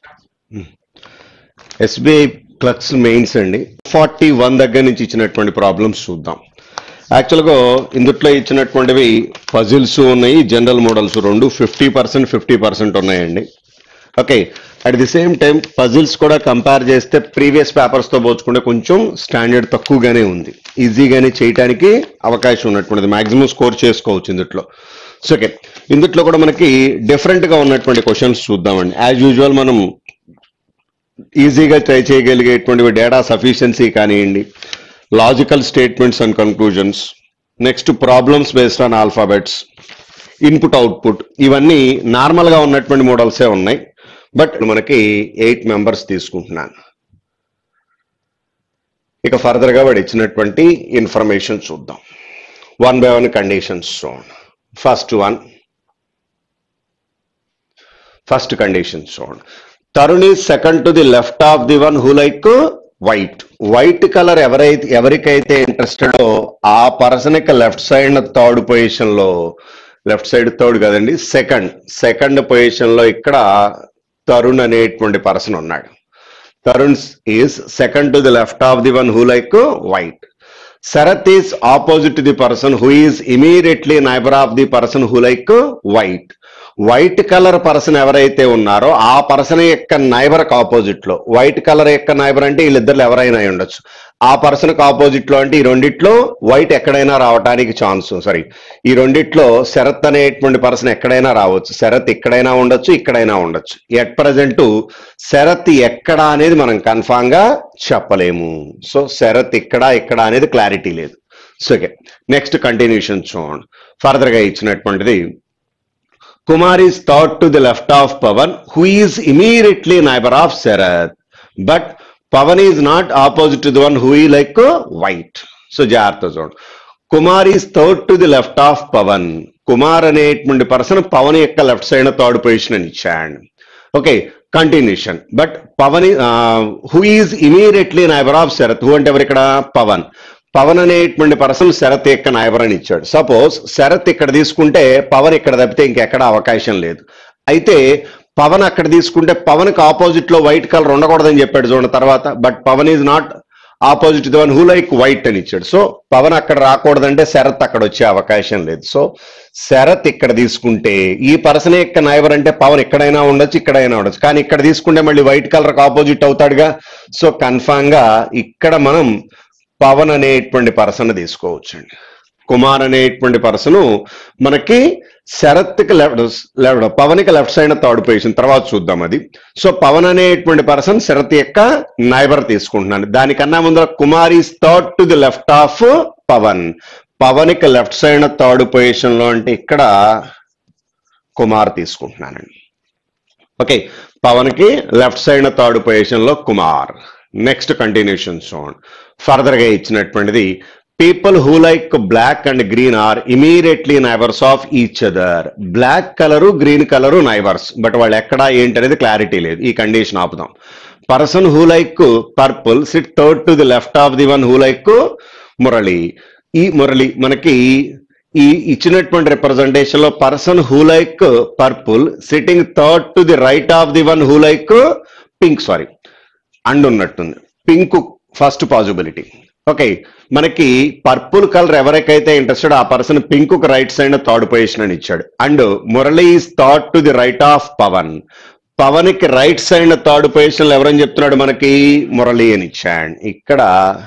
SBI clerks mains అండి forty one దగ్గర నుంచి ఇచ్చినటువంటి ప్రాబ్లమ్స్ చూద్దాం యాక్చువల్గా ఇందుట్లో ఇచ్చినటువంటివి పజిల్స్ ఉన్నాయి జనరల్ మోడల్స్ రెండు ఫిఫ్టీ పర్సెంట్ ఫిఫ్టీ పర్సెంట్ ఉన్నాయండి okay at the same time puzzles కూడా కంపేర్ చేస్తే ప్రీవియస్ పేపర్స్తో పోల్చుకుంటే కొంచెం స్టాండర్డ్ తక్కువగానే ఉంది ఈజీగానే చేయడానికి అవకాశం ఉన్నటువంటిది మాక్సిమం స్కోర్ చేసుకోవచ్చు ఇందుట్లో సో ఓకే ఇందుట్లో కూడా మనకి డిఫరెంట్గా ఉన్నటువంటి క్వశ్చన్స్ చూద్దామండి యాజ్ యూజువల్ మనం ఈజీగా ట్రై చేయగలిగేటువంటి డేటా సఫిషియన్సీ కానివ్వండి logical statements and conclusions next problems based on alphabets input output ఇవన్నీ నార్మల్గా ఉన్నటువంటి మోడల్సే ఉన్నాయి బట్ మనకి ఎయిట్ మెంబర్స్ తీసుకుంటున్నాను ఇక ఫర్దర్గా వాడు ఇచ్చినటువంటి ఇన్ఫర్మేషన్ చూద్దాం వన్ బై వన్ కండిషన్స్ చూడండి ఫస్ట్ వన్ ఫస్ట్ కండిషన్ చూడండి Tarun is second to the left of the one who like white white colour ఎవరైతే ఎవరికైతే ఇంట్రెస్టెడో ఆ పర్సన్ యొక్క లెఫ్ట్ సైడ్ థర్డ్ పొజిషన్ లో లెఫ్ట్ సైడ్ థర్డ్ కదండి సెకండ్ సెకండ్ పొజిషన్ లో ఇక్కడ తరుణ్ అనేటువంటి పర్సన్ ఉన్నాడు Tarun is second to the left of the one who like white Sharath is opposite to the person who is immediately neighbour of the person who like white white colour person ఎవరైతే ఉన్నారో ఆ person యొక్క neighbour opposite లో white colour యొక్క neighbour అంటే వీళ్ళిద్దరు ఎవరైనా అయి ఉండొచ్చు ఆ పర్సన్ ఆపోజిట్ లో అంటే ఈ రెండిట్లో వైట్ ఎక్కడైనా రావడానికి ఛాన్స్ సారీ ఈ రెండిట్లో శరత్ అనేటువంటి పర్సన్ ఎక్కడైనా రావచ్చు శరత్ ఇక్కడైనా ఉండొచ్చు ఇక్కడైనా ఉండొచ్చు ఎట్ ప్రజెంట్ శరత్ ఎక్కడ అనేది మనం కన్ఫామ్ గా చెప్పలేము సో శరత్ ఇక్కడ ఇక్కడ అనేది క్లారిటీ లేదు సో ఓకే నెక్స్ట్ కంటిన్యూషన్ చూడండి ఫర్దర్ గా ఇచ్చినటువంటిది Kumar is thought to the left of Pavan who is immediately neighbour of Sharath but Pavan is not opposite to the one who ఈ లైక్ వైట్ సో జాగ్రత్త చూడండి Kumar is third to the left of Pavan Kumar అనేటువంటి person Pawan యొక్క left side third position అని ఇచ్చాడు okay continuation but Pavan who is immediately neighbour of Sharath who అంటే ఎవరు ఇక్కడ పవన్ పవన్ అనేటువంటి పర్సన్ శరత్ యొక్క నైబర్ అని ఇచ్చాడు సపోజ్ శరత్ ఇక్కడ తీసుకుంటే పవన్ ఇక్కడ తప్పితే ఇంకెక్కడ అవకాశం లేదు అయితే పవన్ అక్కడ తీసుకుంటే పవన్ కి ఆపోజిట్ లో వైట్ కలర్ ఉండకూడదని చెప్పాడు చూడండి తర్వాత but Pavan is not opposite the one who like white అని ఇచ్చాడు సో పవన్ అక్కడ రాకూడదంటే శరత్ అక్కడ వచ్చే అవకాశం లేదు సో శరత్ ఇక్కడ తీసుకుంటే ఈ పర్సన్ యొక్క నైబర్ అంటే పవన్ ఎక్కడైనా ఉండొచ్చు ఇక్కడైనా ఉండొచ్చు కానీ ఇక్కడ తీసుకుంటే మళ్ళీ వైట్ కలర్ ఆపోజిట్ అవుతాడుగా సో కన్ఫామ్ గా ఇక్కడ మనం పవన్ అనేటువంటి పర్సన్ తీసుకోవచ్చండి కుమార్ అనేటువంటి పర్సన్ మనకి శరత్కి లెఫ్ట్ లెఫ్ట్ పవన్కి లెఫ్ట్ సైడ్ థర్డ్ పొజిషన్ తర్వాత చూద్దాం అది సో పవన్ అనేటువంటి పర్సన్ శరత్ యొక్క నైబర్ తీసుకుంటున్నాను దానికన్నా ముందర Kumar is third to the left of Pavan పవన్కి లెఫ్ట్ సైడ్ థర్డ్ పొజిషన్ లో అంటే ఇక్కడ కుమార్ తీసుకుంటున్నానండి ఓకే పవన్ కి లెఫ్ట్ సైడ్ థర్డ్ పొజిషన్ లో కుమార్ నెక్స్ట్ కంటిన్యూషన్ చూడండి ఫర్దర్ గా ఇచ్చినటువంటిది people who like black and green are immediately neighbours of each other black colour green colour neighbours but వాళ్ళు ఎక్కడ ఏంటి అనేది క్లారిటీ లేదు ఈ కండిషన్ ఆపుదాం person who like purple sit third to the left of the one who like Murali ఈ మురళి మనకి ఈ ఇచ్చినటువంటి రిప్రజెంటేషన్ లో person who like purple sitting third to the right of the one who like pink sorry and ఉన్నట్టుంది pink first possibility okay మనకి purple colour ఎవరికైతే interested ఆ person pink కు రైట్ సైడ్ థర్డ్ పొజిషన్ అని ఇచ్చాడు and Murali is thought to the right of Pavan Pavan కి right side third position లో ఎవరని చెప్తున్నాడు మనకి మురళి అని ఇచ్చాడు ఇక్కడ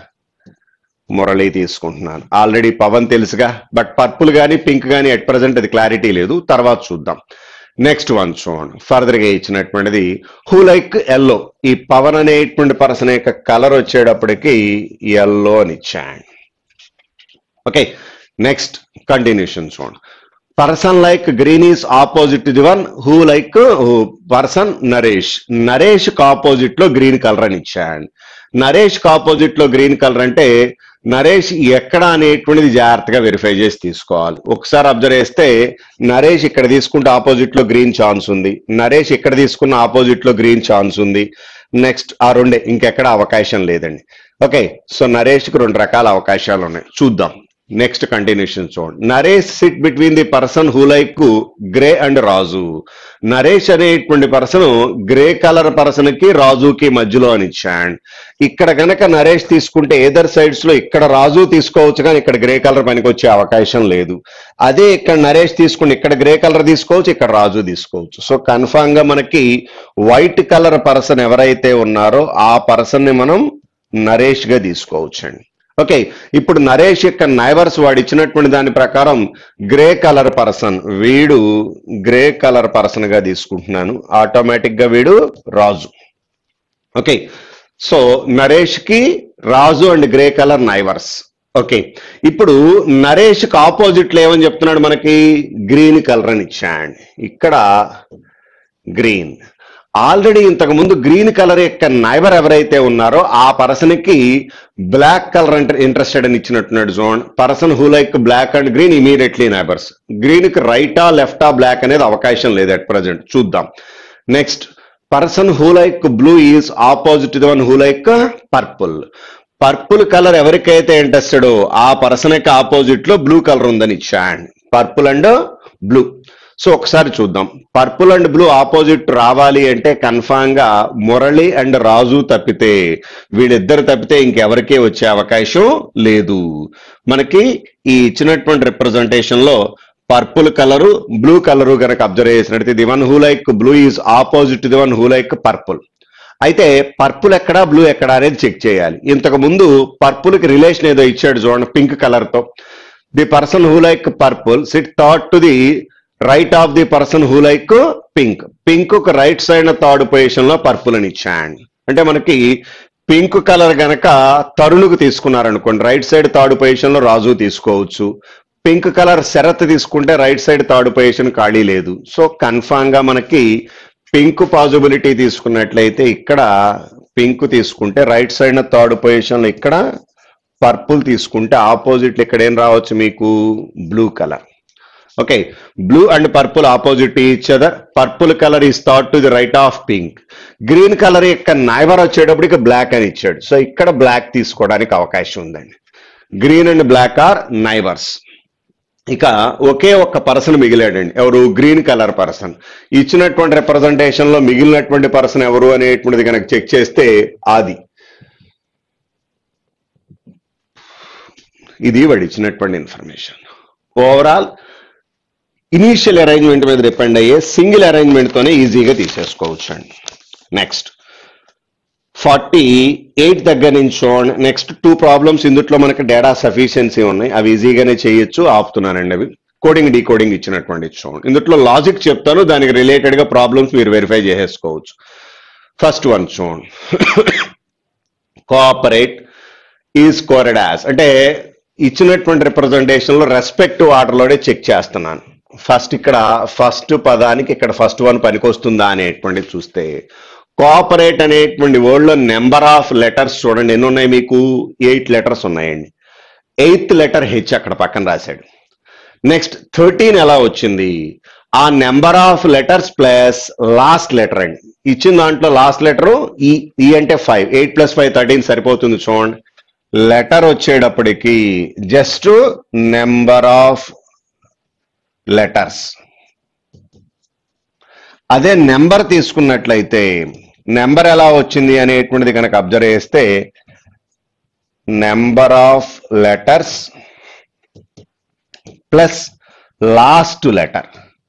మురళి తీసుకుంటున్నాను ఆల్రెడీ పవన్ తెలుసుగా బట్ పర్పుల్ గానీ పింక్ గానీ ఎట్ ప్రజెంట్ అది క్లారిటీ లేదు తర్వాత చూద్దాం నెక్స్ట్ వన్ చూడండి ఫర్దర్ గా ఇచ్చినటువంటిది హూ లైక్ ఎల్లో ఈ పవన్ అనేటువంటి పర్సన్ యొక్క కలర్ వచ్చేటప్పటికి ఎల్లో అని ఇచ్చాడు ఓకే నెక్స్ట్ కంటిన్యూషన్ చూడండి person like green is opposite the one who like person Naresh Naresh opposite లో గ్రీన్ కలర్ అని ఇచ్చాడు నరేష్ ఆపోజిట్ లో గ్రీన్ కలర్ అంటే నరేష్ ఎక్కడ అనేటువంటిది జాగ్రత్తగా వెరిఫై చేసి తీసుకోవాలి ఒకసారి అబ్జర్వ్ చేస్తే నరేష్ ఇక్కడ తీసుకుంటే ఆపోజిట్ లో గ్రీన్ ఛాన్స్ ఉంది నరేష్ ఇక్కడ తీసుకున్న ఆపోజిట్ లో గ్రీన్ ఛాన్స్ ఉంది నెక్స్ట్ ఆ రెండే ఇంకెక్కడ అవకాశం లేదండి ఓకే సో నరేష్ కి రెండు రకాల అవకాశాలు ఉన్నాయి చూద్దాం నెక్స్ట్ కంటిన్యూషన్ చూడండి Naresh sit between the person who like grey and Raju Naresh అనేటువంటి పర్సన్ గ్రే కలర్ పర్సన్ కి రాజుకి మధ్యలో అని ఇచ్చాడు ఇక్కడ గనక నరేష్ తీసుకుంటే ఏదర్ సైడ్స్ లో ఇక్కడ రాజు తీసుకోవచ్చు కానీ ఇక్కడ గ్రే కలర్ పనికి వచ్చే అవకాశం లేదు అదే ఇక్కడ నరేష్ తీసుకుని ఇక్కడ గ్రే కలర్ తీసుకోవచ్చు ఇక్కడ రాజు తీసుకోవచ్చు సో కన్ఫామ్ గా మనకి వైట్ కలర్ పర్సన్ ఎవరైతే ఉన్నారో ఆ పర్సన్ ని మనం నరేష్ గా తీసుకోవచ్చండి ఓకే ఇప్పుడు నరేష్ యొక్క నైవర్స్ వాడు ఇచ్చినటువంటి దాని ప్రకారం గ్రే కలర్ పర్సన్ వీడు గ్రే కలర్ పర్సన్ గా తీసుకుంటున్నాను ఆటోమేటిక్ గా వీడు రాజు ఓకే సో నరేష్ కి Raju and grey colour neighbours okay ఇప్పుడు నరేష్ కి ఆపోజిట్ లో ఏమని చెప్తున్నాడు మనకి గ్రీన్ కలర్ అని ఇచ్చాడు ఇక్కడ గ్రీన్ ఆల్రెడీ ఇంతకు ముందు గ్రీన్ కలర్ యొక్క నైబర్ ఎవరైతే ఉన్నారో ఆ పర్సన్ కి బ్లాక్ కలర్ అంటే ఇంట్రెస్టెడ్ అని ఇచ్చినట్టున్నాడు జోన్ person who like black and green immediately neighbours green కి రైటా లెఫ్టా బ్లాక్ అనేది అవకాశం లేదు అట్ ప్రజెంట్ చూద్దాం next person who like blue is opposite the one who like purple purple colour ఎవరికైతే ఇంట్రెస్టెడ్ ఆ పర్సన్ యొక్క ఆపోజిట్ లో బ్లూ కలర్ ఉందని ఇచ్చాడు పర్పుల్ అండ్ బ్లూ సో ఒకసారి చూద్దాం పర్పుల్ అండ్ బ్లూ ఆపోజిట్ రావాలి అంటే కన్ఫామ్ గా మురళి అండ్ రాజు తప్పితే వీళ్ళిద్దరు తప్పితే ఇంకెవరికీ వచ్చే అవకాశం లేదు మనకి ఈ ఇచ్చినటువంటి రిప్రజెంటేషన్ లో పర్పుల్ కలరు బ్లూ కలరు కనుక అబ్జర్వ్ చేసినట్టు the one who like blue is opposite the one who like purple అయితే పర్పుల్ ఎక్కడా బ్లూ ఎక్కడా అనేది చెక్ చేయాలి ఇంతకు ముందు పర్పుల్ కి రిలేషన్ ఏదో ఇచ్చాడు చూడండి పింక్ కలర్ తో the person who like purple sit థాట్ to the right of the person who like pink pink కు రైట్ సైడ్ థర్డ్ పొజిషన్ లో పర్పుల్ అని ఇచ్చాడు అంటే మనకి పింక్ కలర్ గనక తరుణుకు తీసుకున్నారనుకోండి రైట్ సైడ్ థర్డ్ పొజిషన్ లో రాజు తీసుకోవచ్చు పింక్ కలర్ శరత్ తీసుకుంటే రైట్ సైడ్ థర్డ్ పొజిషన్ ఖాళీ లేదు సో కన్ఫామ్ గా మనకి పింక్ పాజిబిలిటీ తీసుకున్నట్లయితే ఇక్కడ పింక్ తీసుకుంటే రైట్ సైడ్ థర్డ్ పొజిషన్ లో ఇక్కడ పర్పుల్ తీసుకుంటే ఆపోజిట్ ఇక్కడ ఏం రావచ్చు మీకు blue colour okay blue and purple opposite each other purple colour is thought to the right of pink green colour యొక్క నైవర్ వచ్చేటప్పటికి బ్లాక్ అని ఇచ్చాడు సో ఇక్కడ బ్లాక్ తీసుకోవడానికి అవకాశం ఉందండి green and black are neighbours ఇక ఒకే ఒక్క పర్సన్ మిగిలాడండి ఎవరు గ్రీన్ కలర్ పర్సన్ ఇచ్చినటువంటి రిప్రజెంటేషన్ లో మిగిలినటువంటి పర్సన్ ఎవరు అనేటువంటిది కనుక చెక్ చేస్తే ఆది ఇది వాడు ఇచ్చినటువంటి ఇన్ఫర్మేషన్ ఓవరాల్ ఇనీషియల్ అరేంజ్మెంట్ మీద డిపెండ్ అయ్యే సింగిల్ అరేంజ్మెంట్ తోనే ఈజీగా తీసేసుకోవచ్చు అండి నెక్స్ట్ ఫార్టీ ఎయిట్ దగ్గర నుంచి చూడండి నెక్స్ట్ టూ ప్రాబ్లమ్స్ ఇందుట్లో మనకి డేటా సఫిషియన్సీ ఉన్నాయి అవి ఈజీగానే చేయొచ్చు ఆపుతున్నానండి అవి కోడింగ్ డీకోడింగ్ ఇచ్చినటువంటి చూడండి ఇందుట్లో లాజిక్ చెప్తాను దానికి రిలేటెడ్ గా ప్రాబ్లమ్స్ మీరు వెరిఫై చేసేసుకోవచ్చు ఫస్ట్ వన్ చూడండి కోఆపరేట్ ఈజ్ కోరెడ్ యాజ్ అంటే ఇచ్చినటువంటి రిప్రజెంటేషన్ లో రెస్పెక్టివ్ ఆర్డర్లోనే చెక్ చేస్తున్నాను ఫస్ట్ ఇక్కడ ఫస్ట్ పదానికి ఇక్కడ ఫస్ట్ వన్ పనికొస్తుందా అనేటువంటిది చూస్తే కోఆపరేట్ అనేటువంటి వర్డ్ లో నెంబర్ ఆఫ్ లెటర్స్ చూడండి ఎన్ని ఉన్నాయి మీకు ఎయిట్ లెటర్స్ ఉన్నాయండి ఎయిత్ లెటర్ హెచ్ అక్కడ పక్కన రాశాడు నెక్స్ట్ థర్టీన్ ఎలా వచ్చింది ఆ number of letters plus last letter అండి ఇచ్చిన దాంట్లో లాస్ట్ లెటర్ ఈ ఈ అంటే five eight plus five thirteen సరిపోతుంది చూడండి లెటర్ వచ్చేటప్పటికి జస్ట్ నెంబర్ ఆఫ్ లెటర్స్ అదే నెంబర్ తీసుకున్నట్లయితే నెంబర్ ఎలా వచ్చింది అనేటువంటిది కనుక అబ్జర్వ్ చేస్తే number of letters plus last letter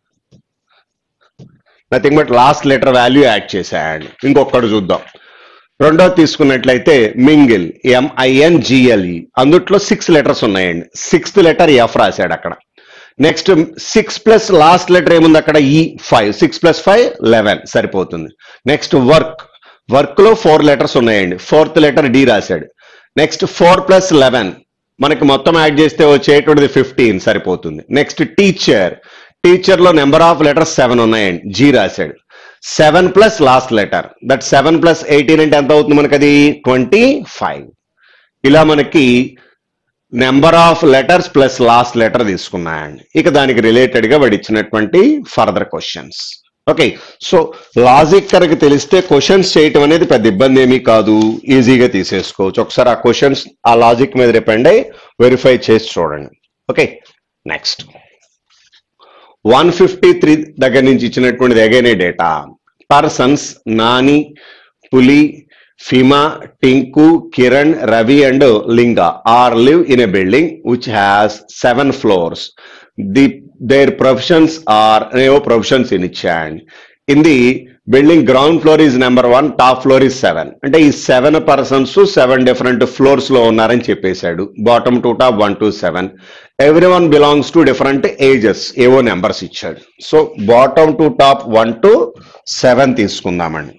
nothing but last letter value add చేసేయండి ఇంకొకటి చూద్దాం రెండోది తీసుకున్నట్లయితే మింగిల్ ఎంఐఎన్ జిఎల్ఈ అందుట్లో సిక్స్ లెటర్స్ ఉన్నాయండి సిక్స్త్ లెటర్ ఎఫ్ రాశాడు అక్కడ next six plus last letter ఏముంది అక్కడ E five six plus five eleven సరిపోతుంది నెక్స్ట్ వర్క్ వర్క్ లో ఫోర్ లెటర్స్ ఉన్నాయండి ఫోర్త్ లెటర్ డి రాశాడు నెక్స్ట్ ఫోర్ ప్లస్ లెవెన్ మనకి మొత్తం యాడ్ చేస్తే వచ్చేటువంటిది ఫిఫ్టీన్ సరిపోతుంది నెక్స్ట్ టీచర్ టీచర్ లో నెంబర్ ఆఫ్ లెటర్స్ సెవెన్ ఉన్నాయండి జీ రాశాడు seven plus last letter that seven plus eighteen అంటే ఎంత అవుతుంది మనకి అది ట్వంటీ ఫైవ్ ఇలా మనకి number of letters plus last letter తీసుకున్నాయండి ఇక దానికి రిలేటెడ్ గా వాడు ఇచ్చినటువంటి further questions okay so logic కనుక తెలిస్తే క్వశ్చన్స్ చేయటం అనేది పెద్ద ఇబ్బంది ఏమీ కాదు ఈజీగా తీసేసుకోవచ్చు ఒకసారి ఆ క్వశ్చన్స్ ఆ లాజిక్ మీద డిపెండ్ అయ్యి వెరిఫై చేసి చూడండి okay next one fifty three దగ్గర నుంచి ఇచ్చినటువంటిది again data persons Nani Puli Fima Tinku Kiran Ravi and Linga are live in a building which has seven floors the their professions are ఏవో ప్రొఫెషన్స్ ఇన్ ఇచ్చాండ్ in the building ground floor is number one top floor is seven అంటే ఈ సెవెన్ persons seven different floors లో ఉన్నారని చెప్పేశాడు bottom to top one two seven every one belongs to different ages ఏవో numbers ఇచ్చాడు so bottom to top one two seven తీసుకుందామండి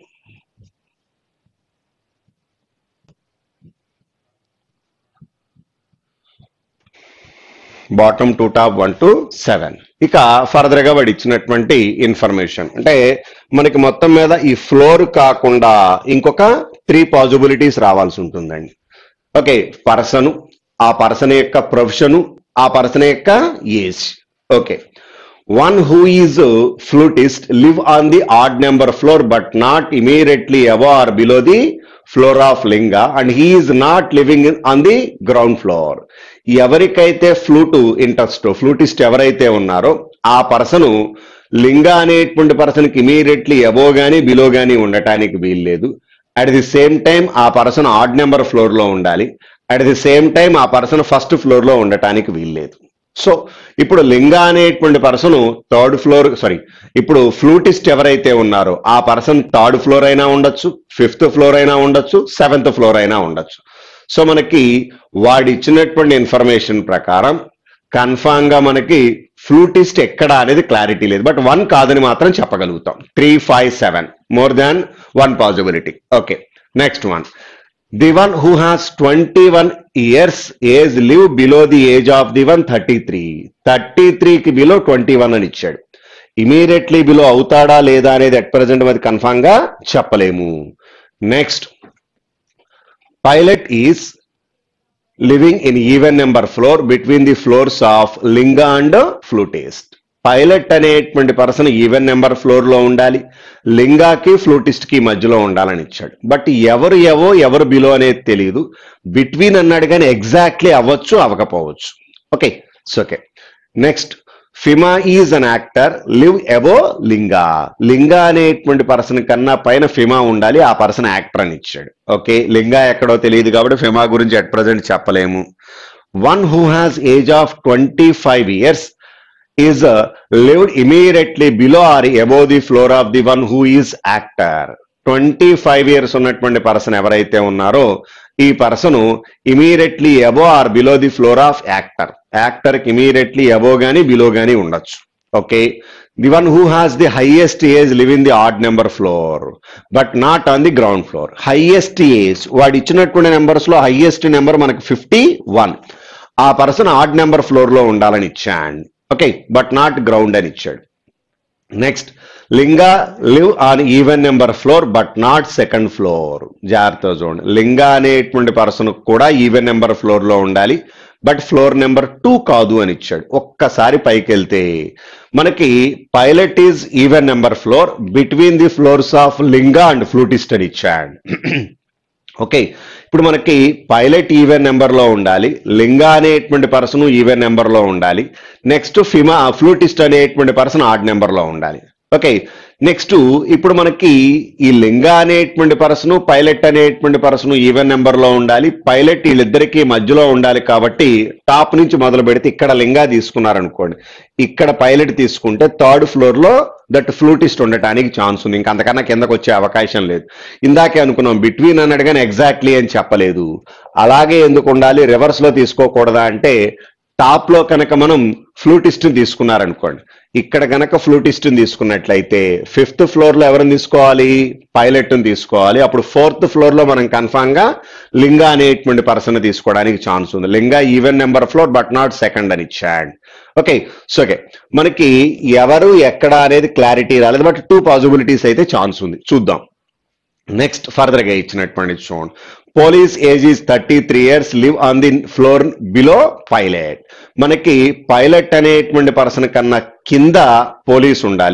bottom to top one two seven ఇక ఫర్దర్ గా వాడు ఇచ్చినటువంటి ఇన్ఫర్మేషన్ అంటే మనకి మొత్తం మీద ఈ ఫ్లోర్ కాకుండా ఇంకొక త్రీ పాసిబిలిటీస్ రావాల్సి ఉంటుందండి ఓకే పర్సన్ ఆ పర్సన్ యొక్క ప్రొఫెషన్ ఆ పర్సన్ యొక్క age okay one who is flutist live on the odd number floor but not immediately above or below the floor of Linga and he is not living on the ground floor ఎవరికైతే flute interest flutist ఎవరైతే ఉన్నారో ఆ person లింగా అనేటువంటి పర్సన్కి immediately above గానీ below గానీ ఉండటానికి వీల్లేదు అట్ ది సేమ్ టైం ఆ పర్సన్ ఆడ్ నెంబర్ ఫ్లోర్ లో ఉండాలి అట్ ది సేమ్ టైం ఆ పర్సన్ ఫస్ట్ ఫ్లోర్ లో ఉండటానికి వీల్లేదు సో ఇప్పుడు లింగా అనేటువంటి పర్సన్ థర్డ్ ఫ్లోర్ సారీ ఇప్పుడు ఫ్లూటిస్ట్ ఎవరైతే ఉన్నారో ఆ పర్సన్ థర్డ్ ఫ్లోర్ అయినా ఉండొచ్చు ఫిఫ్త్ ఫ్లోర్ అయినా ఉండొచ్చు సెవెంత్ ఫ్లోర్ అయినా ఉండొచ్చు సో మనకి వాడు ఇచ్చినటువంటి ఇన్ఫర్మేషన్ ప్రకారం కన్ఫామ్ గా మనకి ఫ్లూటిస్ట్ ఎక్కడ అనేది క్లారిటీ లేదు బట్ వన్ కాదని మాత్రం చెప్పగలుగుతాం three five seven more than one possibility okay next one the one who has twenty one years age live below the age of the one thirty three thirty త్రీకి below twenty one అని ఇచ్చాడు immediately below అవుతాడా లేదా అనేది at present అది confirm గా చెప్పలేము next pilot is living in even number floor between the floors of Linga and flutist pilot అనేటువంటి పర్సన్ ఈవెన్ నెంబర్ ఫ్లోర్ లో ఉండాలి లింగాకి ఫ్లూటిస్ట్ కి మధ్యలో ఉండాలని ఇచ్చాడు బట్ ఎవరు ఎవో ఎవరు బిలో అనేది తెలియదు బిట్వీన్ అన్నాడు కానీ ఎగ్జాక్ట్లీ అవ్వచ్చు అవ్వకపోవచ్చు okay so okay next Fima is an actor live above Linga Linga అనేటువంటి పర్సన్ కన్నా పైన ఫిమా ఉండాలి ఆ పర్సన్ యాక్టర్ అని ఇచ్చాడు ఓకే లింగా ఎక్కడో తెలియదు కాబట్టి ఫిమా గురించి అట్ ప్రజెంట్ చెప్పలేము one who has age of twenty five years is lived immediately below or above the floor of the one who is actor twenty five years ఉన్నటువంటి పర్సన్ ఎవరైతే ఉన్నారో ఈ person immediately above or below the floor of actor actor కి immediately above గానీ below గానీ ఉండొచ్చు okay the one who has the highest age live in the odd number floor but not on the ground floor highest age వాడు ఇచ్చినటువంటి numbers లో highest number మనకు fifty one ఆ person odd number floor లో ఉండాలని ఇచ్చాడు okay but not ground అని ఇచ్చాడు next Linga live on even number floor but not second floor జాగ్రత్త చూడండి లింగా అనేటువంటి పర్సన్ కూడా ఈవెన్ నెంబర్ ఫ్లోర్ లో ఉండాలి బట్ ఫ్లోర్ నెంబర్ టూ కాదు అని ఇచ్చాడు ఒక్కసారి పైకి వెళ్తే మనకి pilot is even number floor between the floors of Linga and flutist అని ఇచ్చాడు ఓకే ఇప్పుడు మనకి పైలట్ ఈవెన్ నెంబర్ లో ఉండాలి లింగా అనేటువంటి పర్సన్ ఈవెన్ నెంబర్ లో ఉండాలి నెక్స్ట్ ఫిమా ఫ్లూటిస్ట్ అనేటువంటి పర్సన్ ఆడ్ నెంబర్ లో ఉండాలి ఓకే నెక్స్ట్ ఇప్పుడు మనకి ఈ లింగా అనేటువంటి పర్సన్ పైలట్ అనేటువంటి పర్సన్ ఈవెన్ నెంబర్ లో ఉండాలి పైలట్ వీళ్ళిద్దరికి మధ్యలో ఉండాలి కాబట్టి టాప్ నుంచి మొదలు పెడితే ఇక్కడ లింగా తీసుకున్నారనుకోండి ఇక్కడ పైలట్ తీసుకుంటే థర్డ్ ఫ్లోర్ లో దట్ ఫ్లూటిస్ట్ ఉండటానికి ఛాన్స్ ఉంది ఇంకా అంతకన్నా కిందకు వచ్చే అవకాశం లేదు ఇందాకే అనుకున్నాం బిట్వీన్ అన్నాడు కానీ ఎగ్జాక్ట్లీ అని చెప్పలేదు అలాగే ఎందుకు ఉండాలి రివర్స్ లో తీసుకోకూడదా అంటే టాప్ లో కనుక మనం ఫ్లూటిస్ట్ తీసుకున్నారనుకోండి ఇక్కడ కనుక ఫ్లూటిస్ట్ తీసుకున్నట్లయితే ఫిఫ్త్ ఫ్లోర్ లో ఎవరిని తీసుకోవాలి పైలట్ తీసుకోవాలి అప్పుడు ఫోర్త్ ఫ్లోర్ లో మనం కన్ఫామ్ గా లింగా అనేటువంటి పర్సన్ తీసుకోవడానికి ఛాన్స్ ఉంది Linga even number floor but not second అని ఇచ్చాడు ఓకే సో ఓకే మనకి ఎవరు ఎక్కడ అనేది క్లారిటీ రాలేదు బట్ టూ పాసిబిలిటీస్ అయితే ఛాన్స్ ఉంది చూద్దాం నెక్స్ట్ ఫర్దర్ గా ఇచ్చినటువంటి చూడండి police age is thirty three years live on the floor below pilot మనకి పైలట్ అనేటువంటి పర్సన్ కన్నా కింద పోలీస్ ఉండాలి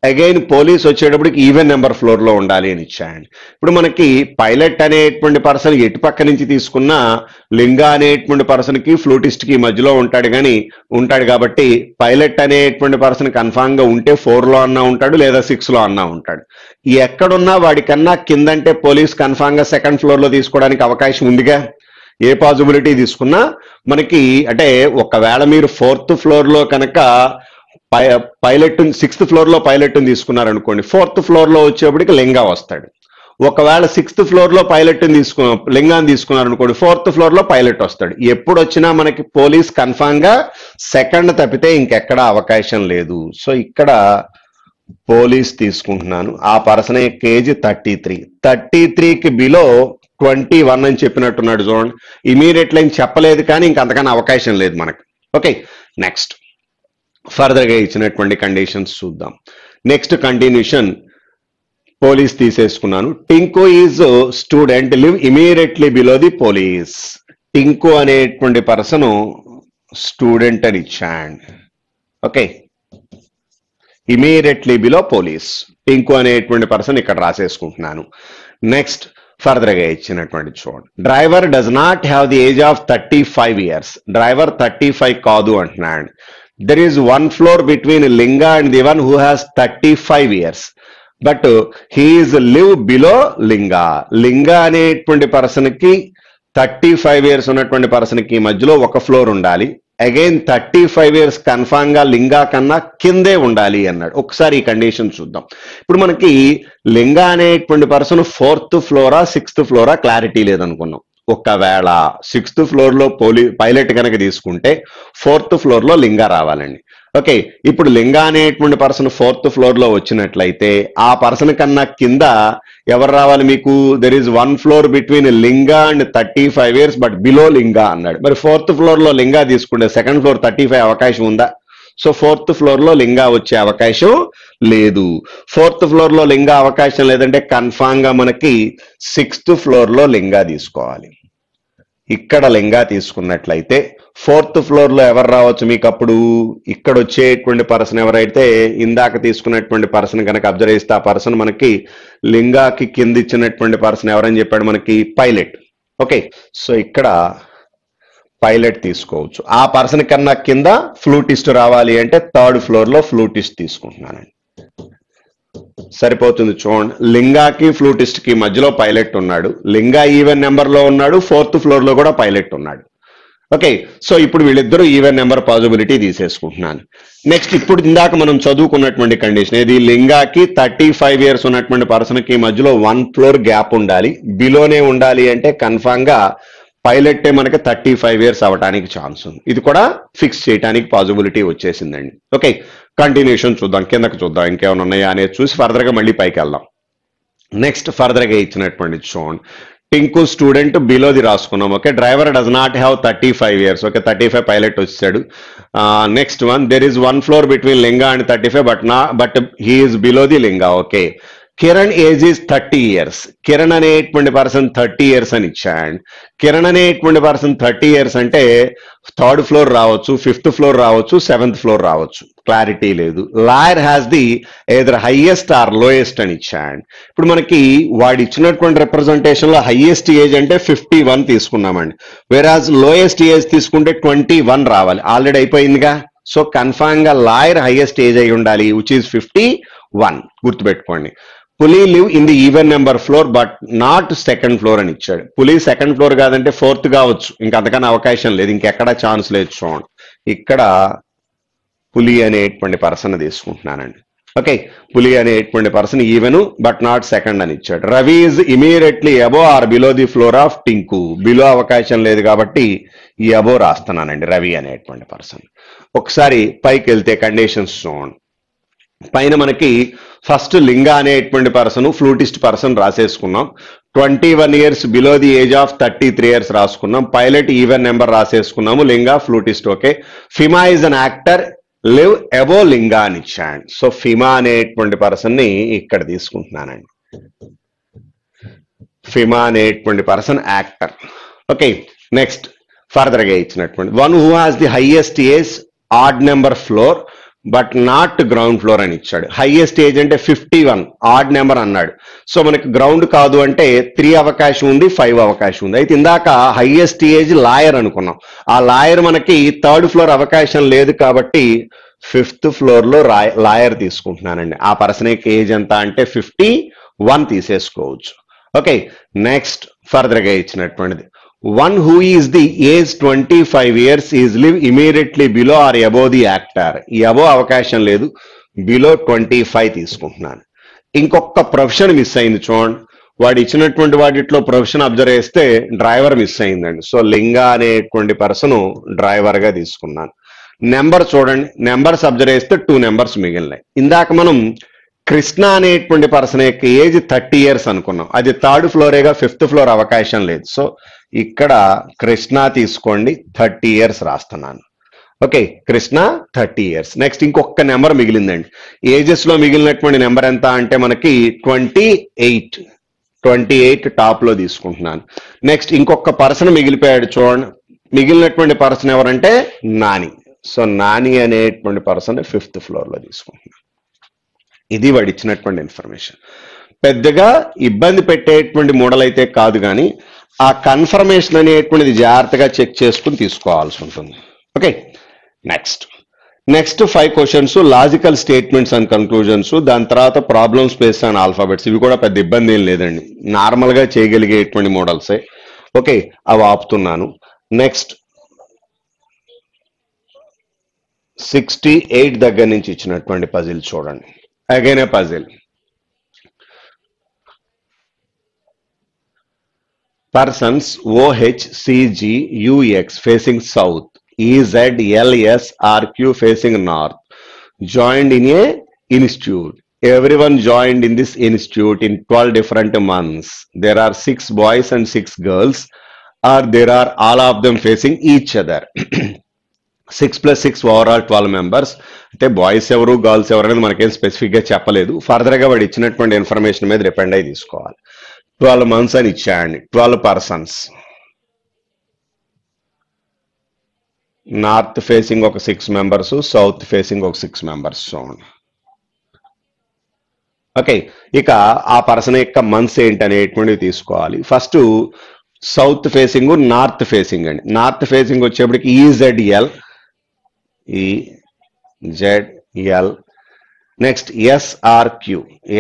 అగైన్ పోలీస్ వచ్చేటప్పటికి ఈవెన్ నెంబర్ ఫ్లోర్ లో ఉండాలి అని ఇచ్చాయండి ఇప్పుడు మనకి పైలట్ అనేటువంటి పర్సన్ ఎటు పక్క నుంచి తీసుకున్నా లింగా అనేటువంటి పర్సన్ కి ఫ్లూటిస్ట్ కి మధ్యలో ఉంటాడు కానీ ఉంటాడు కాబట్టి పైలట్ అనేటువంటి పర్సన్ కన్ఫామ్ గా ఉంటే ఫోర్ లో అన్నా ఉంటాడు లేదా సిక్స్ లో అన్నా ఉంటాడు ఎక్కడున్నా వాడికన్నా కిందంటే పోలీస్ కన్ఫామ్ గా సెకండ్ ఫ్లోర్ లో తీసుకోవడానికి అవకాశం ఉందిగా ఏ పాసిబిలిటీ తీసుకున్నా మనకి అంటే ఒకవేళ మీరు ఫోర్త్ ఫ్లోర్ లో కనుక పై పైలట్ సిక్స్త్ ఫ్లోర్ లో పైలట్ తీసుకున్నారనుకోండి ఫోర్త్ ఫ్లోర్ లో వచ్చేప్పటికి లింగా వస్తాడు ఒకవేళ సిక్స్త్ ఫ్లోర్ లో పైలట్ తీసుకు లింగాన్ని తీసుకున్నారనుకోండి ఫోర్త్ ఫ్లోర్ లో పైలట్ వస్తాడు ఎప్పుడు వచ్చినా మనకి పోలీస్ కన్ఫామ్ గా సెకండ్ తప్పితే ఇంకెక్కడ అవకాశం లేదు సో ఇక్కడ పోలీస్ తీసుకుంటున్నాను ఆ పర్సన్ కేజీ థర్టీ త్రీ థర్టీ త్రీకి బిలో ట్వంటీ వన్ అని చెప్పినట్టున్నాడు చూడండి ఇమీడియట్ లైన్ చెప్పలేదు కానీ ఇంక అంతకన్నా అవకాశం లేదు మనకు ఓకే నెక్స్ట్ ఫర్దర్ గా ఇచ్చినటువంటి కండిషన్స్ చూద్దాం నెక్స్ట్ కంటిన్యూషన్ పోలీస్ తీసేసుకున్నాను Tinku is student live immediately below the police Tinku అనేటువంటి పర్సన్ స్టూడెంట్ అని ఇచ్చాండ్ okay immediately below police Tinku అనేటువంటి పర్సన్ ఇక్కడ రాసేసుకుంటున్నాను నెక్స్ట్ ఫర్దర్ గా ఇచ్చినటువంటి చూడండి driver does not have the age of thirty five years driver thirty five కాదు అంటున్నాడు there is one floor between Linga and the one who has thirty five years but he is live below Linga Linga అనేటువంటి person కి thirty five years ఉన్నటువంటి person కి మధ్యలో ఒక floor ఉండాలి again thirty five years confirm గా లింగా కన్నా కిందే ఉండాలి అన్నాడు ఒకసారి ఈ కండిషన్ చూద్దాం ఇప్పుడు మనకి లింగా అనేటువంటి పర్సన్ ఫోర్త్ ఫ్లోరా సిక్స్త్ ఫ్లోరా క్లారిటీ లేదనుకున్నాం ఒకవేళ సిక్స్త్ ఫ్లోర్ లో పోలీ పైలట్ కనుక తీసుకుంటే ఫోర్త్ ఫ్లోర్ లో లింగా రావాలండి ఓకే ఇప్పుడు లింగా అనేటువంటి పర్సన్ ఫోర్త్ ఫ్లోర్ లో వచ్చినట్లయితే ఆ పర్సన్ కన్నా కింద ఎవరు రావాలి మీకు there is one floor between Linga and thirty five years but below Linga అన్నాడు మరి ఫోర్త్ ఫ్లోర్ లో లింగా తీసుకుంటే సెకండ్ ఫ్లోర్ థర్టీ ఫైవ్ అవకాశం ఉందా సో ఫోర్త్ ఫ్లోర్ లో లింగా వచ్చే అవకాశం లేదు ఫోర్త్ ఫ్లోర్ లో లింగా అవకాశం లేదంటే కన్ఫామ్ గా మనకి సిక్స్త్ ఫ్లోర్ లో లింగా తీసుకోవాలి ఇక్కడ లింగా తీసుకున్నట్లయితే ఫోర్త్ ఫ్లోర్ లో ఎవరు రావచ్చు మీకు అప్పుడు ఇక్కడ వచ్చేటువంటి పర్సన్ ఎవరైతే ఇందాక తీసుకున్నటువంటి పర్సన్ కనుక అబ్జర్వ్ చేస్తే ఆ పర్సన్ మనకి లింగాకి కింద ఇచ్చినటువంటి పర్సన్ ఎవరని చెప్పాడు మనకి పైలట్ ఓకే సో ఇక్కడ పైలట్ తీసుకోవచ్చు ఆ పర్సన్ కన్నా కింద ఫ్లూటిస్ట్ రావాలి అంటే థర్డ్ ఫ్లోర్ లో ఫ్లూటిస్ట్ తీసుకుంటున్నానండి సరిపోతుంది చూడండి లింగాకి ఫ్లూటిస్ట్ కి మధ్యలో పైలట్ ఉన్నాడు లింగా ఈవెన్ నెంబర్ లో ఉన్నాడు ఫోర్త్ ఫ్లోర్ లో కూడా పైలట్ ఉన్నాడు ఓకే సో ఇప్పుడు వీళ్ళిద్దరూ ఈవెన్ నెంబర్ పాసిబిలిటీ తీసేసుకుంటున్నాను నెక్స్ట్ ఇప్పుడు ఇందాక మనం చదువుకున్నటువంటి కండిషన్ ఇది లింగాకి థర్టీ ఫైవ్ ఇయర్స్ ఉన్నటువంటి పర్సన్ కి మధ్యలో వన్ ఫ్లోర్ గ్యాప్ ఉండాలి బిలోనే ఉండాలి అంటే కన్ఫామ్ గా పైలట్టే మనకి థర్టీ ఫైవ్ ఇయర్స్ అవడానికి ఛాన్స్ ఉంది ఇది కూడా ఫిక్స్ చేయడానికి పాసిబిలిటీ వచ్చేసిందండి ఓకే కంటిన్యూషన్ చూద్దాం కిందకి చూద్దాం ఇంకేమైనా ఉన్నాయా అనేది చూసి ఫర్దర్ గా మళ్ళీ పైకి వెళ్దాం నెక్స్ట్ ఫర్దర్ గా ఇచ్చినటువంటి చూడండి టింకు స్టూడెంట్ బిలోది రాసుకున్నాం okay driver does not have thirty five years okay thirty five pilot వచ్చాడు next one there is one floor between Linga and thirty five but నా but he is below the Linga okay Kiran age is thirty years Kiran అనేటువంటి person thirty years అని ఇచ్చాడు కిరణ్ అనేటువంటి person thirty years అంటే third floor రావచ్చు fifth floor రావచ్చు seventh floor రావచ్చు clarity లేదు lawyer has the either highest are lowest అని ఇచ్చాడు ఇప్పుడు మనకి వాడు ఇచ్చినటువంటి రిప్రజెంటేషన్ లో హైయెస్ట్ ఏజ్ అంటే ఫిఫ్టీ వన్ తీసుకున్నామండి వేరాజ్ లోయెస్ట్ ఏజ్ తీసుకుంటే ట్వంటీ వన్ రావాలి ఆల్రెడీ అయిపోయిందిగా సో కన్ఫామ్ గా లాయర్ హైయెస్ట్ ఏజ్ అయి ఉండాలి విచ్ ఈస్ ఫిఫ్టీ వన్ గుర్తుపెట్టుకోండి Puli live in the even number floor but not second floor అని ఇచ్చాడు పులి సెకండ్ ఫ్లోర్ కాదంటే ఫోర్త్ కావచ్చు ఇంకా అంతకన్నా అవకాశం లేదు ఇంకెక్కడ ఛాన్స్ లేదు చూడండి ఇక్కడ పులి అనేటువంటి పర్సన్ తీసుకుంటున్నానండి ఓకే పులి అనేటువంటి person even but not second అని ఇచ్చాడు Ravi is immediately above or below the floor of Tinku below అవకాశం లేదు కాబట్టి ఈ అబో రాస్తున్నానండి రవి అనేటువంటి పర్సన్ ఒకసారి పైకి వెళ్తే కండిషన్స్ చూడండి పైన మనకి ఫస్ట్ లింగా అనేటువంటి పర్సన్ ఫ్లూటిస్ట్ పర్సన్ రాసేసుకున్నాం twenty one years below the age of thirty three years రాసుకున్నాం పైలట్ ఈవెన్ నెంబర్ రాసేసుకున్నాము Linga flutist okay Fima is an actor live above Linga అని ఇచ్చాడు సో ఫిమా అనేటువంటి పర్సన్ ని ఇక్కడ తీసుకుంటున్నానండి ఫిమా అనేటువంటి person actor okay next further గా ఇచ్చినటువంటి one who has the highest age odd number floor but not ground floor అని ఇచ్చాడు హైయెస్ట్ ఏజ్ అంటే ఫిఫ్టీ వన్ ఆడ్ నెంబర్ అన్నాడు సో మనకి గ్రౌండ్ కాదు అంటే త్రీ అవకాశం ఉంది ఫైవ్ అవకాశం ఉంది అయితే ఇందాక హైయెస్ట్ ఏజ్ లాయర్ అనుకున్నాం ఆ లాయర్ మనకి థర్డ్ ఫ్లోర్ అవకాశం లేదు కాబట్టి ఫిఫ్త్ ఫ్లోర్ లో లాయర్ తీసుకుంటున్నానండి ఆ పర్సన్ యొక్క ఏజ్ ఎంత అంటే ఫిఫ్టీ వన్ తీసేసుకోవచ్చు ఓకే నెక్స్ట్ ఫర్దర్ గా ఇచ్చినటువంటిది one who is the age twenty five years is live immediately below or above the actor ఈ అబో అవకాశం లేదు బిలో ట్వంటీ ఫైవ్ తీసుకుంటున్నాను ఇంకొక ప్రొఫెషన్ మిస్ అయింది చూడండి వాడు ఇచ్చినటువంటి వాటిలో ప్రొఫెషన్ అబ్జర్వ్ చేస్తే డ్రైవర్ మిస్ అయిందండి సో లింగా అనేటువంటి పర్సన్ డ్రైవర్ గా తీసుకున్నాను నెంబర్ చూడండి నెంబర్స్ అబ్జర్వ్ చేస్తే టూ నెంబర్స్ మిగిలినాయి ఇందాక మనం కృష్ణ అనేటువంటి పర్సన్ యొక్క ఏజ్ థర్టీ ఇయర్స్ అనుకున్నాం అది థర్డ్ ఫ్లోరేగా ఫిఫ్త్ ఫ్లోర్ అవకాశం లేదు సో ఇక్కడ కృష్ణ తీసుకోండి థర్టీ ఇయర్స్ రాస్తున్నాను okay Krishna thirty years next ఇంకొక నెంబర్ మిగిలిందండి ఏజెస్ లో మిగిలినటువంటి నెంబర్ ఎంత అంటే మనకి twenty eight twenty eight top లో తీసుకుంటున్నాను నెక్స్ట్ ఇంకొక పర్సన్ మిగిలిపోయాడు చూడండి మిగిలినటువంటి పర్సన్ ఎవరంటే నాని సో నాని అనేటువంటి పర్సన్ ఫిఫ్త్ ఫ్లోర్ లో తీసుకుంటున్నాను ఇది వాడు ఇచ్చినటువంటి ఇన్ఫర్మేషన్ పెద్దగా ఇబ్బంది పెట్టేటువంటి మోడల్ అయితే కాదు కానీ ఆ కన్ఫర్మేషన్ అనేటువంటిది జాగ్రత్తగా చెక్ చేసుకుని తీసుకోవాల్సి ఉంటుంది okay next next five questions logical statements and conclusions దాని తర్వాత ప్రాబ్లమ్ స్పేస్ అండ్ ఆల్ఫాబెట్స్ ఇవి కూడా పెద్ద ఇబ్బంది ఏం లేదండి నార్మల్ గా చేయగలిగేటువంటి మోడల్సే ఓకే అవి ఆపుతున్నాను నెక్స్ట్ సిక్స్టీ ఎయిట్ దగ్గర నుంచి ఇచ్చినటువంటి పజిల్ చూడండి again a puzzle persons O H C G U X facing south E Z L S R Q facing north joined in a institute everyone joined in this institute in 12 different months there are six boys and six girls or there are all of them facing each other six plus six overall twelve members అంటే boys ఎవరు girls ఎవరు అనేది మనకేం specific గా చెప్పలేదు further గా వాడు ఇచ్చినటువంటి ఇన్ఫర్మేషన్ మీద డిపెండ్ అయి తీసుకోవాలి ట్వెల్వ్ మంత్స్ అని ఇచ్చాయండి ట్వెల్వ్ పర్సన్స్ నార్త్ ఫేసింగ్ ఒక సిక్స్ మెంబర్స్ సౌత్ ఫేసింగ్ ఒక సిక్స్ మెంబర్స్ చూడండి ఓకే ఇక ఆ పర్సన్ యొక్క మంత్స్ ఏంటి అనేటువంటివి తీసుకోవాలి first south facing north facing అండి నార్త్ ఫేసింగ్ వచ్చేప్పటికి E Z L E Z L next S R Q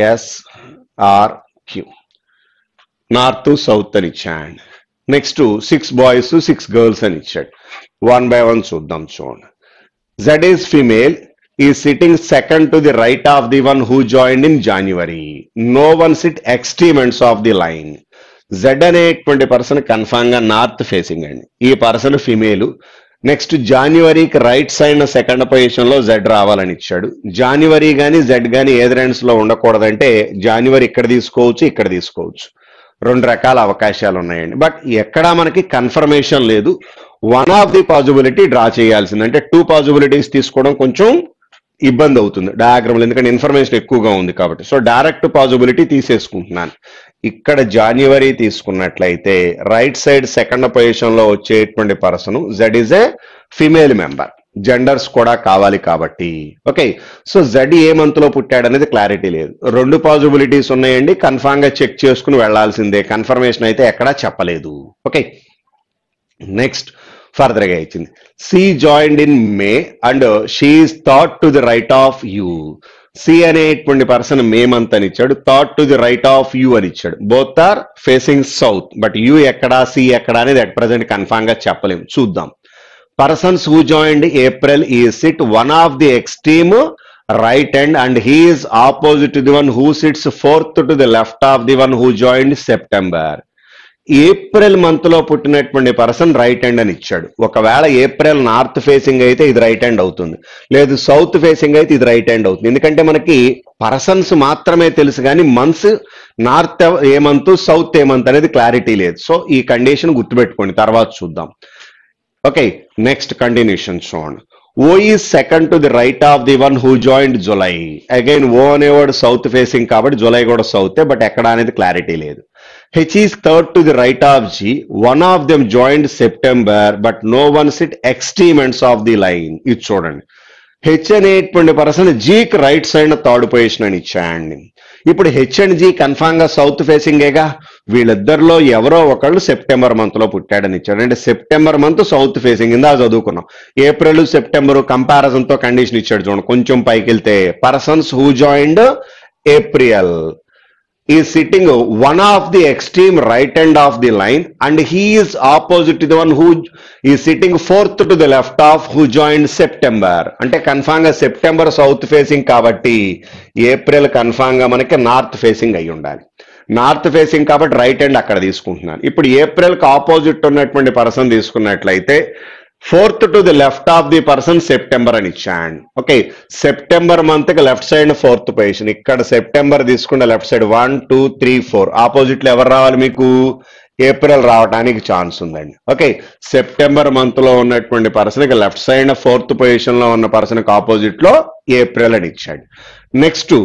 S R Q north south అని ఇచ్చాడు next six boys six girls అని ఇచ్చాడు వన్ బై వన్ చూద్దాం చూడండి Z is female E sitting second to the right of the one who join in January no one sit ఎక్స్ట్రీమెంట్స్ of the line Z అనేటువంటి person confirm గా north facing అండి ఈ person female next జాన్యువరికి right side second position లో Z రావాలని ఇచ్చాడు January గాని Z గాని ఏది రెండ్స్ లో ఉండకూడదంటే జాన్యువరి ఇక్కడ తీసుకోవచ్చు ఇక్కడ తీసుకోవచ్చు రెండు రకాల అవకాశాలు ఉన్నాయండి బట్ ఎక్కడా మనకి కన్ఫర్మేషన్ లేదు one of the possibility draw చేయాల్సింది అంటే టూ పాసిబిలిటీస్ తీసుకోవడం కొంచెం ఇబ్బంది అవుతుంది డయాగ్రామ్ ఎందుకంటే ఇన్ఫర్మేషన్ ఎక్కువగా ఉంది కాబట్టి సో డైరెక్ట్ పాసిబిలిటీ తీసేసుకుంటున్నాను ఇక్కడ జాన్యువరి తీసుకున్నట్లయితే రైట్ సైడ్ సెకండ్ పొజిషన్ లో వచ్చేటువంటి person Z is a female member genders కూడా కావాలి కాబట్టి ఓకే సో జెడ్ ఏ మంత్ లో పుట్టాడనేది క్లారిటీ లేదు రెండు పాసిబిలిటీస్ ఉన్నాయండి కన్ఫామ్ గా చెక్ చేసుకుని వెళ్లాల్సిందే కన్ఫర్మేషన్ అయితే ఎక్కడా చెప్పలేదు ఓకే నెక్స్ట్ ఫర్దర్ గా ఇచ్చింది C joined in May and she's థాట్ to the right of U C అనేటువంటి పర్సన్ మే మంత్ అని ఇచ్చాడు థాట్ to the right of U అని ఇచ్చాడు both are facing south but U ఎక్కడా సి ఎక్కడా అనేది అట్ ప్రజెంట్ కన్ఫామ్ గా చెప్పలేము చూద్దాం persons who joined April is sit one of the extreme right and and he's opposite to the one who sits fourth to the left of the one who joined September April month లో పుట్టినటువంటి person right hand అని ఇచ్చాడు ఒకవేళ April north facing అయితే ఇది right hand అవుతుంది లేదు south facing అయితే ఇది రైట్ హ్యాండ్ అవుతుంది ఎందుకంటే మనకి పర్సన్స్ మాత్రమే తెలుసు కానీ మంత్స్ నార్త్ ఏ మంత్ సౌత్ ఏ మంత్ అనేది క్లారిటీ లేదు సో ఈ కండిషన్ గుర్తుపెట్టుకోండి తర్వాత చూద్దాం ఓకే నెక్స్ట్ కంటిన్యూషన్ చూడండి O is second to the right of the one who joined July again O అనేవాడు సౌత్ ఫేసింగ్ కాబట్టి జులై కూడా సౌతే బట్ ఎక్కడ అనేది క్లారిటీ లేదు H is third to the right of G one of them joined September but no one sit ఎక్స్ట్రీమెంట్స్ of the line ఇది చూడండి H అనేటువంటి person జీకి రైట్ సైడ్ థర్డ్ పొజిషన్ అని ఇచ్చాయండి ఇప్పుడు హెచ్ అండ్ జీ కన్ఫామ్ గా south ఫేసింగేగా వీళ్ళిద్దరిలో ఎవరో ఒకళ్ళు సెప్టెంబర్ మంత్ లో పుట్టాడని ఇచ్చాడు అంటే సెప్టెంబర్ మంత్ సౌత్ ఫేసింగ్ ఇందా చదువుకున్నాం ఏప్రిల్ సెప్టెంబర్ కంపారిజన్ తో కండిషన్ ఇచ్చాడు చూడండి కొంచెం పైకి వెళ్తే persons who joined April is sitting one of the extreme right end of the line and he is opposite to the one who is sitting fourth to the left of who join September అంటే confirm గా September south facing కాబట్టి April confirm గా మనకి north facing అయి ఉండాలి north facing కాబట్టి right end అక్కడ తీసుకుంటున్నాను ఇప్పుడు ఏప్రిల్ కి ఆపోజిట్ ఉన్నటువంటి పర్సన్ తీసుకున్నట్లయితే fourth to the left of the person September అని ఇచ్చాను ఓకే సెప్టెంబర్ మంత్ కి లెఫ్ట్ సైడ్ ఫోర్త్ పొజిషన్ ఇక్కడ సెప్టెంబర్ తీసుకున్న left side one two three four opposite లో ఎవరు రావాలి మీకు ఏప్రిల్ రావడానికి ఛాన్స్ ఉందండి ఓకే సెప్టెంబర్ మంత్ లో ఉన్నటువంటి పర్సన్ కి లెఫ్ట్ సైడ్ ఫోర్త్ పొజిషన్ లో ఉన్న పర్సన్ కి ఆపోజిట్ లో ఏప్రిల్ అని ఇచ్చాడు నెక్స్ట్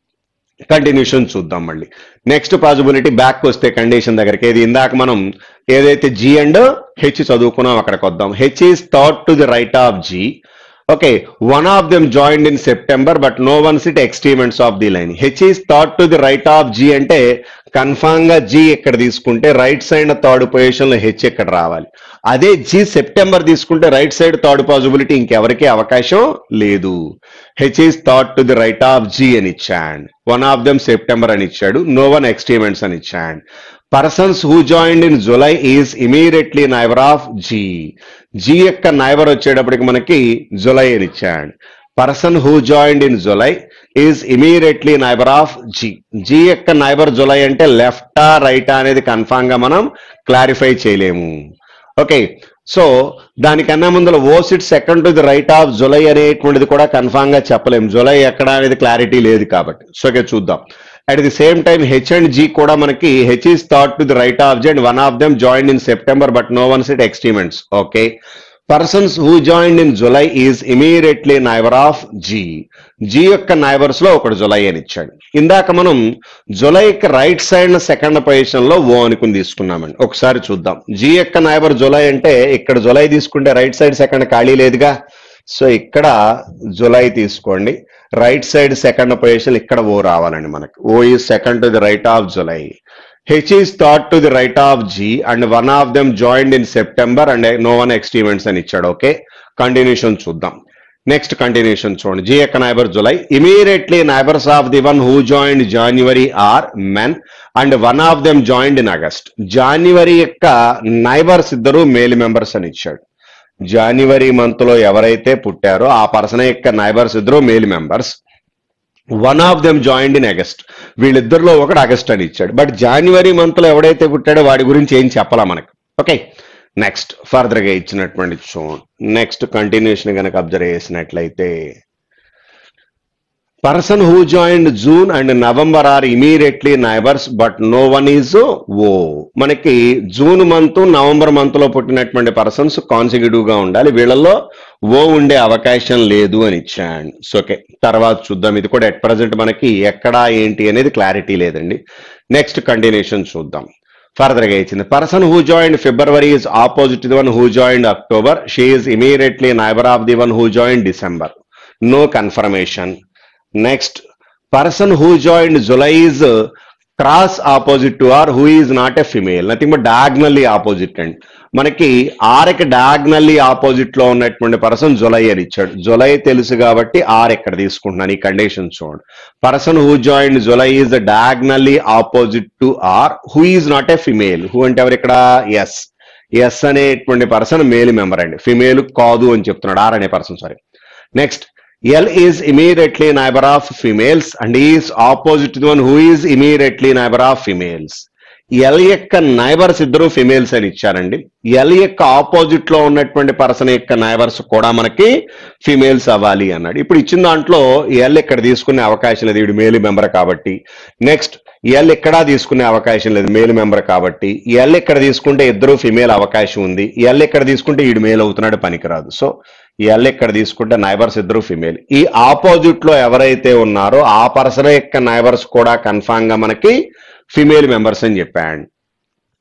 కంటిన్యూషన్ చూద్దాం మళ్ళీ నెక్స్ట్ పాసిబిలిటీ బ్యాక్ వస్తే కండిషన్ దగ్గరికి ఏది ఇందాక మనం ఏదైతే జీ అండ్ హెచ్ చదువుకున్నాం అక్కడికి వద్దాం H is thought to the right of G okay one of them joined in September but no one sit ఎక్స్ట్రీమెంట్స్ of the line H is thought to the right of G అంటే confirm గా G ఇక్కడ తీసుకుంటే right side third position లో H ఇక్కడ రావాలి అదే G September తీసుకుంటే right side third possibility ఇంకెవరికి అవకాశం లేదు H is thought to the right of G అని ఇచ్చాడు వన్ ఆఫ్ దెమ్ సెప్టెంబర్ అని ఇచ్చాడు నో వన్ ఎక్స్ట్రీమెంట్స్ అని ఇచ్చాడు persons who joined in July is immediately neighbour of G G యొక్క నైబర్ వచ్చేటప్పటికి మనకి జులై అని ఇచ్చాడు person who joined in July is immediately neighbour of G G యొక్క నైబర్ జులై అంటే లెఫ్టా రైటా అనేది కన్ఫామ్ గా మనం క్లారిఫై చేయలేము ఓకే సో దానికన్నా ముందర O sit second to the right of July అనేటువంటిది కూడా కన్ఫామ్ గా చెప్పలేం జులై ఎక్కడ అనేది క్లారిటీ లేదు కాబట్టి సో ఓకే చూద్దాం at the same time H and G కూడా మనకి H is thought to the right of G and one of them join in September but no one sit extreme ends okay persons who join in July is immediately neighbour of G G యొక్క neighbours లో ఒకటి July అని ఇచ్చాడు ఇందాక మనం జులైకి right side second position లో O అనుకుని తీసుకున్నామండి ఒకసారి చూద్దాం జీ యొక్క నైబర్ జులై అంటే ఇక్కడ జులై తీసుకుంటే రైట్ సైడ్ సెకండ్ ఖాళీ లేదుగా సో ఇక్కడ జులై తీసుకోండి రైట్ సైడ్ సెకండ్ పొజిషన్ ఇక్కడ ఓ రావాలండి మనకి O is second to the right of July H is thought to the right of G and one of them joined in September and no one extreme ends అని ఇచ్చాడు okay continuation చూద్దాం next continuation చూడండి G యొక్క neighbour July immediately neighbours of the one who joined January are men and one of them joined in August January యొక్క neighbours ఇద్దరు male members అని ఇచ్చాడు జనవరి month లో ఎవరైతే పుట్టారో ఆ పర్సన్ యొక్క నైబర్స్ ఇద్దరు male members one of them joined in August వీళ్ళిద్దరిలో ఒకటి అగస్ట్ అని ఇచ్చాడు బట్ జనవరి మంత్ లో ఎవడైతే పుట్టాడో వాడి గురించి ఏం చెప్పాలా మనకి ఓకే నెక్స్ట్ ఫర్దర్ గా ఇచ్చినటువంటి చూడండి నెక్స్ట్ కంటిన్యూషన్ కనుక అబ్జర్వ్ చేసినట్లయితే person who joined June and November are immediately neighbours but no one is O మనకి జూన్ మంత్ నవంబర్ మంత్ లో పుట్టినటువంటి పర్సన్స్ కాన్సిక్యూటివ్ గా ఉండాలి వీళ్ళలో ఓ ఉండే అవకాశం లేదు అని ఇచ్చాను సో ఓకే తర్వాత చూద్దాం ఇది కూడా ఎట్ ప్రజెంట్ మనకి ఎక్కడా ఏంటి అనేది క్లారిటీ లేదండి నెక్స్ట్ కంటిన్యూషన్ చూద్దాం ఫర్దర్ గా ఇచ్చింది person who joined February is opposite the one who joined October she is immediately neighbour of the one who join December no confirmation next person who joined July is cross opposite to R who is not a female nothing but diagonally opposite and మనకి ఆర్కి diagonally opposite లో ఉన్నటువంటి person July అని ఇచ్చాడు July తెలుసు కాబట్టి are ఇక్కడ తీసుకుంటున్నాను ఈ కండిషన్ చూడండి person who join July is diagonally opposite to R who is not a female who అంటే ఎవరు ఇక్కడ ఎస్ ఎస్ అనేటువంటి పర్సన్ మేల్ మెంబర్ అండి ఫిమేల్ కాదు అని చెప్తున్నాడు ఆర్ అనే person sorry next L is immediately neighbour of females and is opposite one who is immediately neighbour of females L యొక్క నైబర్స్ ఇద్దరు ఫిమేల్స్ అని ఇచ్చారండి ఎల్ యొక్క ఆపోజిట్ లో ఉన్నటువంటి పర్సన్ యొక్క నైబర్స్ కూడా మనకి ఫిమేల్స్ అవ్వాలి అన్నాడు ఇప్పుడు ఇచ్చిన దాంట్లో ఎల్ ఇక్కడ తీసుకునే అవకాశం లేదు వీడు మేల్ మెంబర్ కాబట్టి నెక్స్ట్ ఎల్ ఎక్కడా తీసుకునే అవకాశం లేదు మేల్ మెంబర్ కాబట్టి ఎల్ ఇక్కడ తీసుకుంటే ఇద్దరు ఫిమేల్ అవకాశం ఉంది ఎల్ ఇక్కడ తీసుకుంటే ఈడు మేల్ అవుతున్నాడు పనికిరాదు సో ఎల్ ఇక్కడ తీసుకుంటే నైబర్స్ ఇద్దరు ఫిమేల్ ఈ ఆపోజిట్ లో ఎవరైతే ఉన్నారో ఆ పర్సన్ యొక్క నైబర్స్ కూడా కన్ఫామ్ గా మనకి ఫిమేల్ మెంబర్స్ అని చెప్పాడు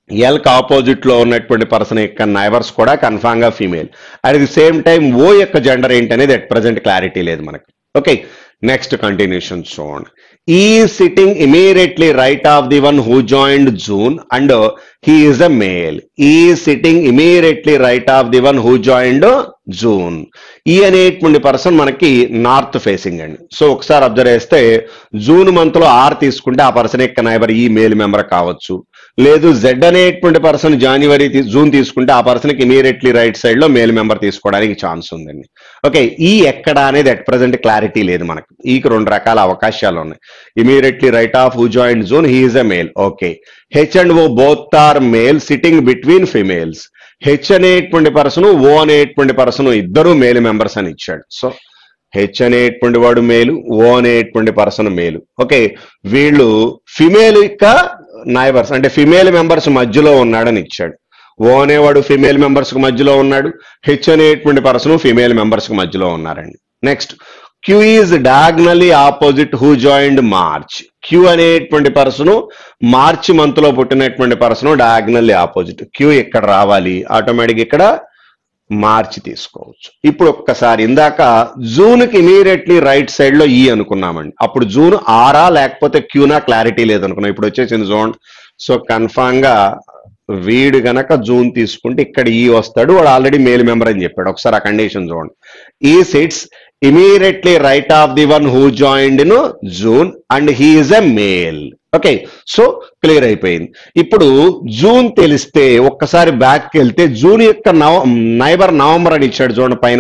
ఎల్ కి ఆపోజిట్ లో ఉన్నటువంటి పర్సన్ యొక్క నైబర్స్ కూడా కన్ఫామ్ గా female at the same time O యొక్క జెండర్ ఏంటనేది ఎట్ ప్రజెంట్ క్లారిటీ లేదు మనకి ఓకే నెక్స్ట్ కంటిన్యూషన్ చూడండి E sitting immediately right of the one who joined June and he is a male E sitting immediately right of the one who joined June ఈ అనేటువంటి person మనకి north facing అండి so ఒకసారి observe చేస్తే June month లో R తీసుకుంటే ఆ person యొక్క నైబర్ ఈ మేల్ మెంబర్ కావచ్చు లేదు జెడ్ అనేటువంటి పర్సన్ జనవరి జూన్ తీసుకుంటే ఆ పర్సన్ కి ఇమీడియట్లీ రైట్ సైడ్ లో మేల్ మెంబర్ తీసుకోవడానికి ఛాన్స్ ఉందండి ఓకే ఈ ఎక్కడ అనేది అట్ ప్రజెంట్ క్లారిటీ లేదు మనకు ఈకి రెండు రకాల అవకాశాలు ఉన్నాయి immediately right of who join June he's a male okay H and O both are male sitting between females H అనేటువంటి పర్సన్ ఓ అనేటువంటి పర్సన్ ఇద్దరు మేల్ మెంబర్స్ అని ఇచ్చాడు సో హెచ్ అనేటువంటి వాడు మేలు ఓ అనేటువంటి పర్సన్ మేలు ఓకే వీళ్ళు ఫిమేల్ యొక్క నైబర్స్ అంటే ఫిమేల్ మెంబర్స్ మధ్యలో ఉన్నాడని ఇచ్చాడు ఓ అనేవాడు ఫిమేల్ మెంబర్స్ కు మధ్యలో ఉన్నాడు హెచ్ అనేటువంటి పర్సన్ ఫిమేల్ మెంబర్స్ కు మధ్యలో ఉన్నారండి next Q is diagonally opposite who joined March Q అనేటువంటి పర్సన్ మార్చ్ మంత్ లో పుట్టినటువంటి పర్సన్ డయాగ్నల్లీ ఆపోజిట్ క్యూ ఇక్కడ రావాలి ఆటోమేటిక్ ఇక్కడ మార్చి తీసుకోవచ్చు ఇప్పుడు ఒక్కసారి ఇందాక జూన్ కి ఇమీడియట్లీ రైట్ సైడ్ లో ఈ అనుకున్నామండి అప్పుడు జూన్ ఆరా లేకపోతే క్యూనా క్లారిటీ లేదనుకున్నాం ఇప్పుడు వచ్చేసింది జోన్ సో కన్ఫామ్ గా వీడు గనక జూన్ తీసుకుంటే ఇక్కడ ఈ వస్తాడు వాడు ఆల్రెడీ మేల్ మెంబర్ అని చెప్పాడు ఒకసారి ఆ కండిషన్ చూడండి E sits immediately right of the one who joined in June and he's a male okay so clear అయిపోయింది ఇప్పుడు జూన్ తెలిస్తే ఒక్కసారి బ్యాక్ వెళ్తే జూన్ యొక్క నవ నైబర్ నవంబర్ అని ఇచ్చాడు చూడండి పైన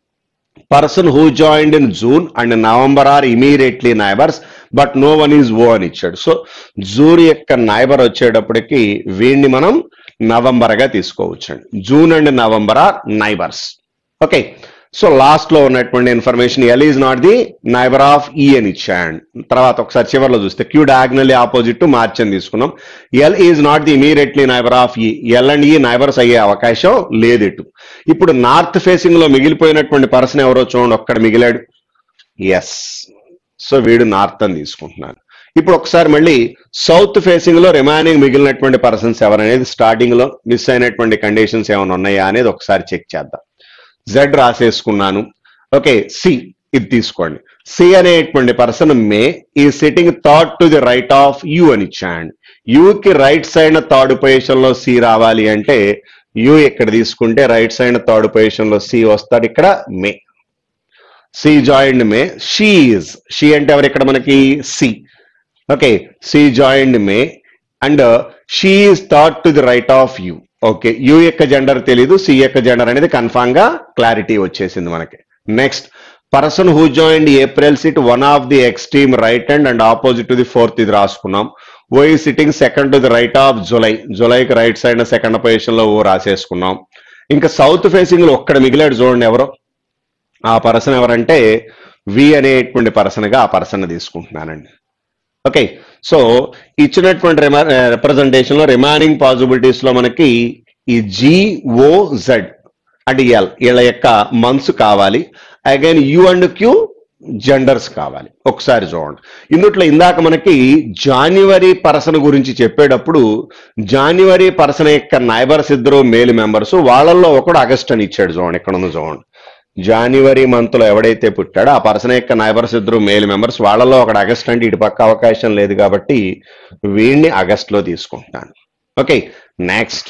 person who joined in June and November are immediately neighbours but no one is O అని ఇచ్చాడు సో జూన్ యొక్క నైబర్ వచ్చేటప్పటికి వీడిని మనం నవంబర్ గా తీసుకోవచ్చండి June and November are neighbours okay so last లో ఉన్నటువంటి information L is not the neighbour of E అని ఇచ్చాడు తర్వాత ఒకసారి చివరిలో చూస్తే Q diagonally opposite to March అని తీసుకున్నాం L is not the immediately neighbour of E L and E neighbours అయ్యే అవకాశం లేదు ఇటు ఇప్పుడు నార్త్ ఫేసింగ్ లో మిగిలిపోయినటువంటి పర్సన్ ఎవరో చూడండి ఒక్కడ మిగిలాడు ఎస్ సో వీడు నార్త్ అని తీసుకుంటున్నాను ఇప్పుడు ఒకసారి మళ్ళీ సౌత్ ఫేసింగ్ లో రిమైనింగ్ మిగిలినటువంటి పర్సన్స్ ఎవరనేది స్టార్టింగ్ లో మిస్ అయినటువంటి కండిషన్స్ ఏమైనా ఉన్నాయా అనేది ఒకసారి చెక్ చేద్దాం జెడ్ రాసేసుకున్నాను ఓకే సి ఇది తీసుకోండి సి అనేటువంటి person May is sitting third to the right of U అని ఇచ్చాడు యు కి రైట్ సైడ్ థర్డ్ పొజిషన్ లో సి రావాలి అంటే యు ఇక్కడ తీసుకుంటే రైట్ సైడ్ థర్డ్ పొజిషన్ లో సి వస్తాడు ఇక్కడ May C joined May she's she అంటే ఎవరు ఇక్కడ మనకి C okay C joined May and she's థాట్ to the right of U okay U యొక్క జెండర్ తెలీదు సి యొక్క జెండర్ అనేది కన్ఫామ్ గా క్లారిటీ వచ్చేసింది మనకి next person who joined April sit one of the extreme right and and opposite to the fourth ఇది రాసుకున్నాం O is sitting second to the right of July జులైకి right side second position లో O రాసేసుకున్నాం ఇంకా south facing లో ఒక్కడ మిగిలాడు చూడండి ఎవరో ఆ పర్సన్ ఎవరంటే వి అనేటువంటి పర్సన్ గా ఆ పర్సన్ తీసుకుంటున్నానండి ఓకే సో ఇచ్చినటువంటి రిప్రజెంటేషన్ లో రిమైనింగ్ పాసిబిలిటీస్ లో మనకి ఈ జిఓజెడ్ అండ్ ఎల్ వీళ్ళ యొక్క మంత్స్ కావాలి again U and Q genders కావాలి ఒకసారి చూడండి ఇందుట్లో ఇందాక మనకి జాన్యువరి పర్సన్ గురించి చెప్పేటప్పుడు జాన్యువరి పర్సన్ యొక్క నైబర్స్ ఇద్దరు మేల్ మెంబర్స్ వాళ్ళల్లో ఒకడు ఆగస్ట్ అని ఇచ్చాడు చూడండి ఇక్కడ ఉంది చూడండి జనవరి మంత్ లో ఎవడైతే పుట్టాడో ఆ పర్సన్ యొక్క నైబర్స్ ఇద్దరు మేల్ మెంబర్స్ వాళ్ళలో ఒకటి ఆగస్ట్ అంటే ఇటు పక్క అవకాశం లేదు కాబట్టి వీడిని ఆగస్ట్ లో తీసుకుంటాను ఓకే నెక్స్ట్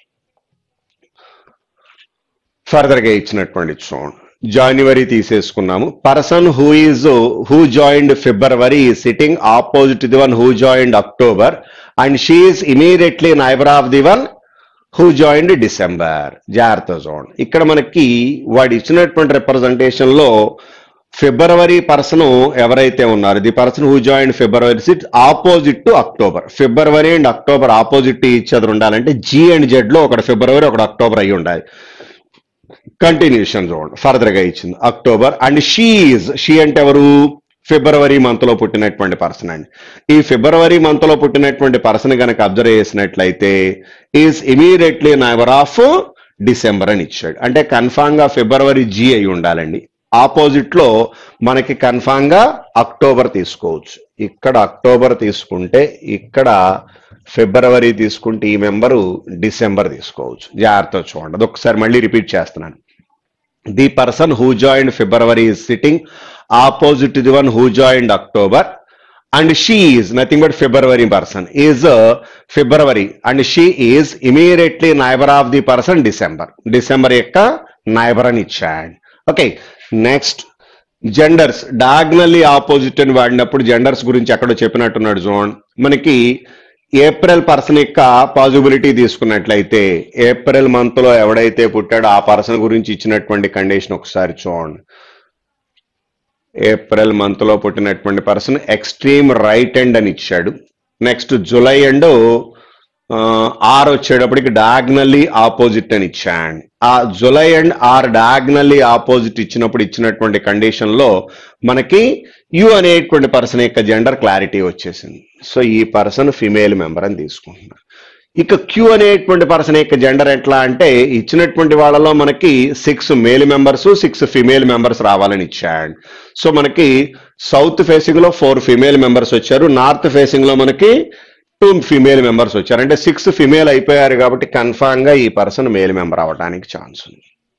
ఫర్దర్ గా ఇచ్చినటువంటి చూడండి జనవరి తీసేసుకున్నాము person who is who joined February sitting opposite the one who joined October and she's immediately neighbour of the one who joined December జాగ్రత్త చూడండి ఇక్కడ మనకి వాడు ఇచ్చినటువంటి రిప్రజెంటేషన్ లో ఫిబ్రవరి పర్సన్ ఎవరైతే ఉన్నారు the person who join February sit opposite to October February and October opposite ఇచ్చి అదర్ ఉండాలంటే జీ అండ్ జెడ్ లో ఒకటి ఫిబ్రవరి ఒకటి అక్టోబర్ అయి ఉండాలి కంటిన్యూషన్ చూడండి ఫర్దర్ గా ఇచ్చింది అక్టోబర్ అండ్ షీఈజ్ షీ అంటే ఎవరు ఫిబ్రవరి మంత్ లో పుట్టినటువంటి పర్సన్ అండి ఈ ఫిబ్రవరి మంత్ లో పుట్టినటువంటి పర్సన్ కనుక అబ్జర్వ్ చేసినట్లయితే is immediately neighbour of December అని ఇచ్చాడు అంటే కన్ఫామ్ గా ఫిబ్రవరి జీ అయి ఉండాలండి ఆపోజిట్ లో మనకి కన్ఫామ్ గా అక్టోబర్ తీసుకోవచ్చు ఇక్కడ అక్టోబర్ తీసుకుంటే ఇక్కడ ఫిబ్రవరి తీసుకుంటే ఈ మెంబరు డిసెంబర్ తీసుకోవచ్చు జాగ్రత్త చూడండి అది ఒకసారి మళ్ళీ రిపీట్ చేస్తున్నాను the person who join February is sitting opposite the one who join October and she is nothing but February person is February and she is immediately neighbour of the person December December యొక్క neighbour అని ఇచ్చాడు okay next genders diagonally opposite అని వాడినప్పుడు genders గురించి ఎక్కడో చెప్పినట్టున్నాడు జోన్ మనకి ఏప్రిల్ పర్సన్ యొక్క పాజిబిలిటీ తీసుకున్నట్లయితే ఏప్రిల్ మంత్ లో ఎవడైతే పుట్టాడో ఆ పర్సన్ గురించి ఇచ్చినటువంటి కండిషన్ ఒకసారి చూడండి ఏప్రిల్ మంత్ లో పుట్టినటువంటి పర్సన్ ఎక్స్ట్రీమ్ రైట్ ఎండ్ అని ఇచ్చాడు నెక్స్ట్ జులై ఎండ్ ఆర్ వచ్చేటప్పటికి డయాగ్నల్లీ ఆపోజిట్ అని ఇచ్చాడు ఆ July and R diagonally opposite ఇచ్చినప్పుడు ఇచ్చినటువంటి కండిషన్ లో మనకి యు అనేటువంటి పర్సన్ యొక్క జెండర్ క్లారిటీ వచ్చేసింది సో ఈ పర్సన్ ఫిమేల్ మెంబర్ అని తీసుకుంటున్నారు ఇక క్యూ అనేటువంటి పర్సన్ యొక్క జెండర్ ఎట్లా అంటే ఇచ్చినటువంటి వాళ్ళలో మనకి six male members six female members రావాలని ఇచ్చాడు సో మనకి సౌత్ ఫేసింగ్ లో ఫోర్ ఫిమేల్ మెంబర్స్ వచ్చారు నార్త్ ఫేసింగ్ లో మనకి టూ ఫిమేల్ మెంబర్స్ వచ్చారు అంటే సిక్స్ ఫిమేల్ అయిపోయారు కాబట్టి కన్ఫామ్ గా ఈ పర్సన్ మేల్ మెంబర్ అవడానికి ఛాన్స్ ఉంది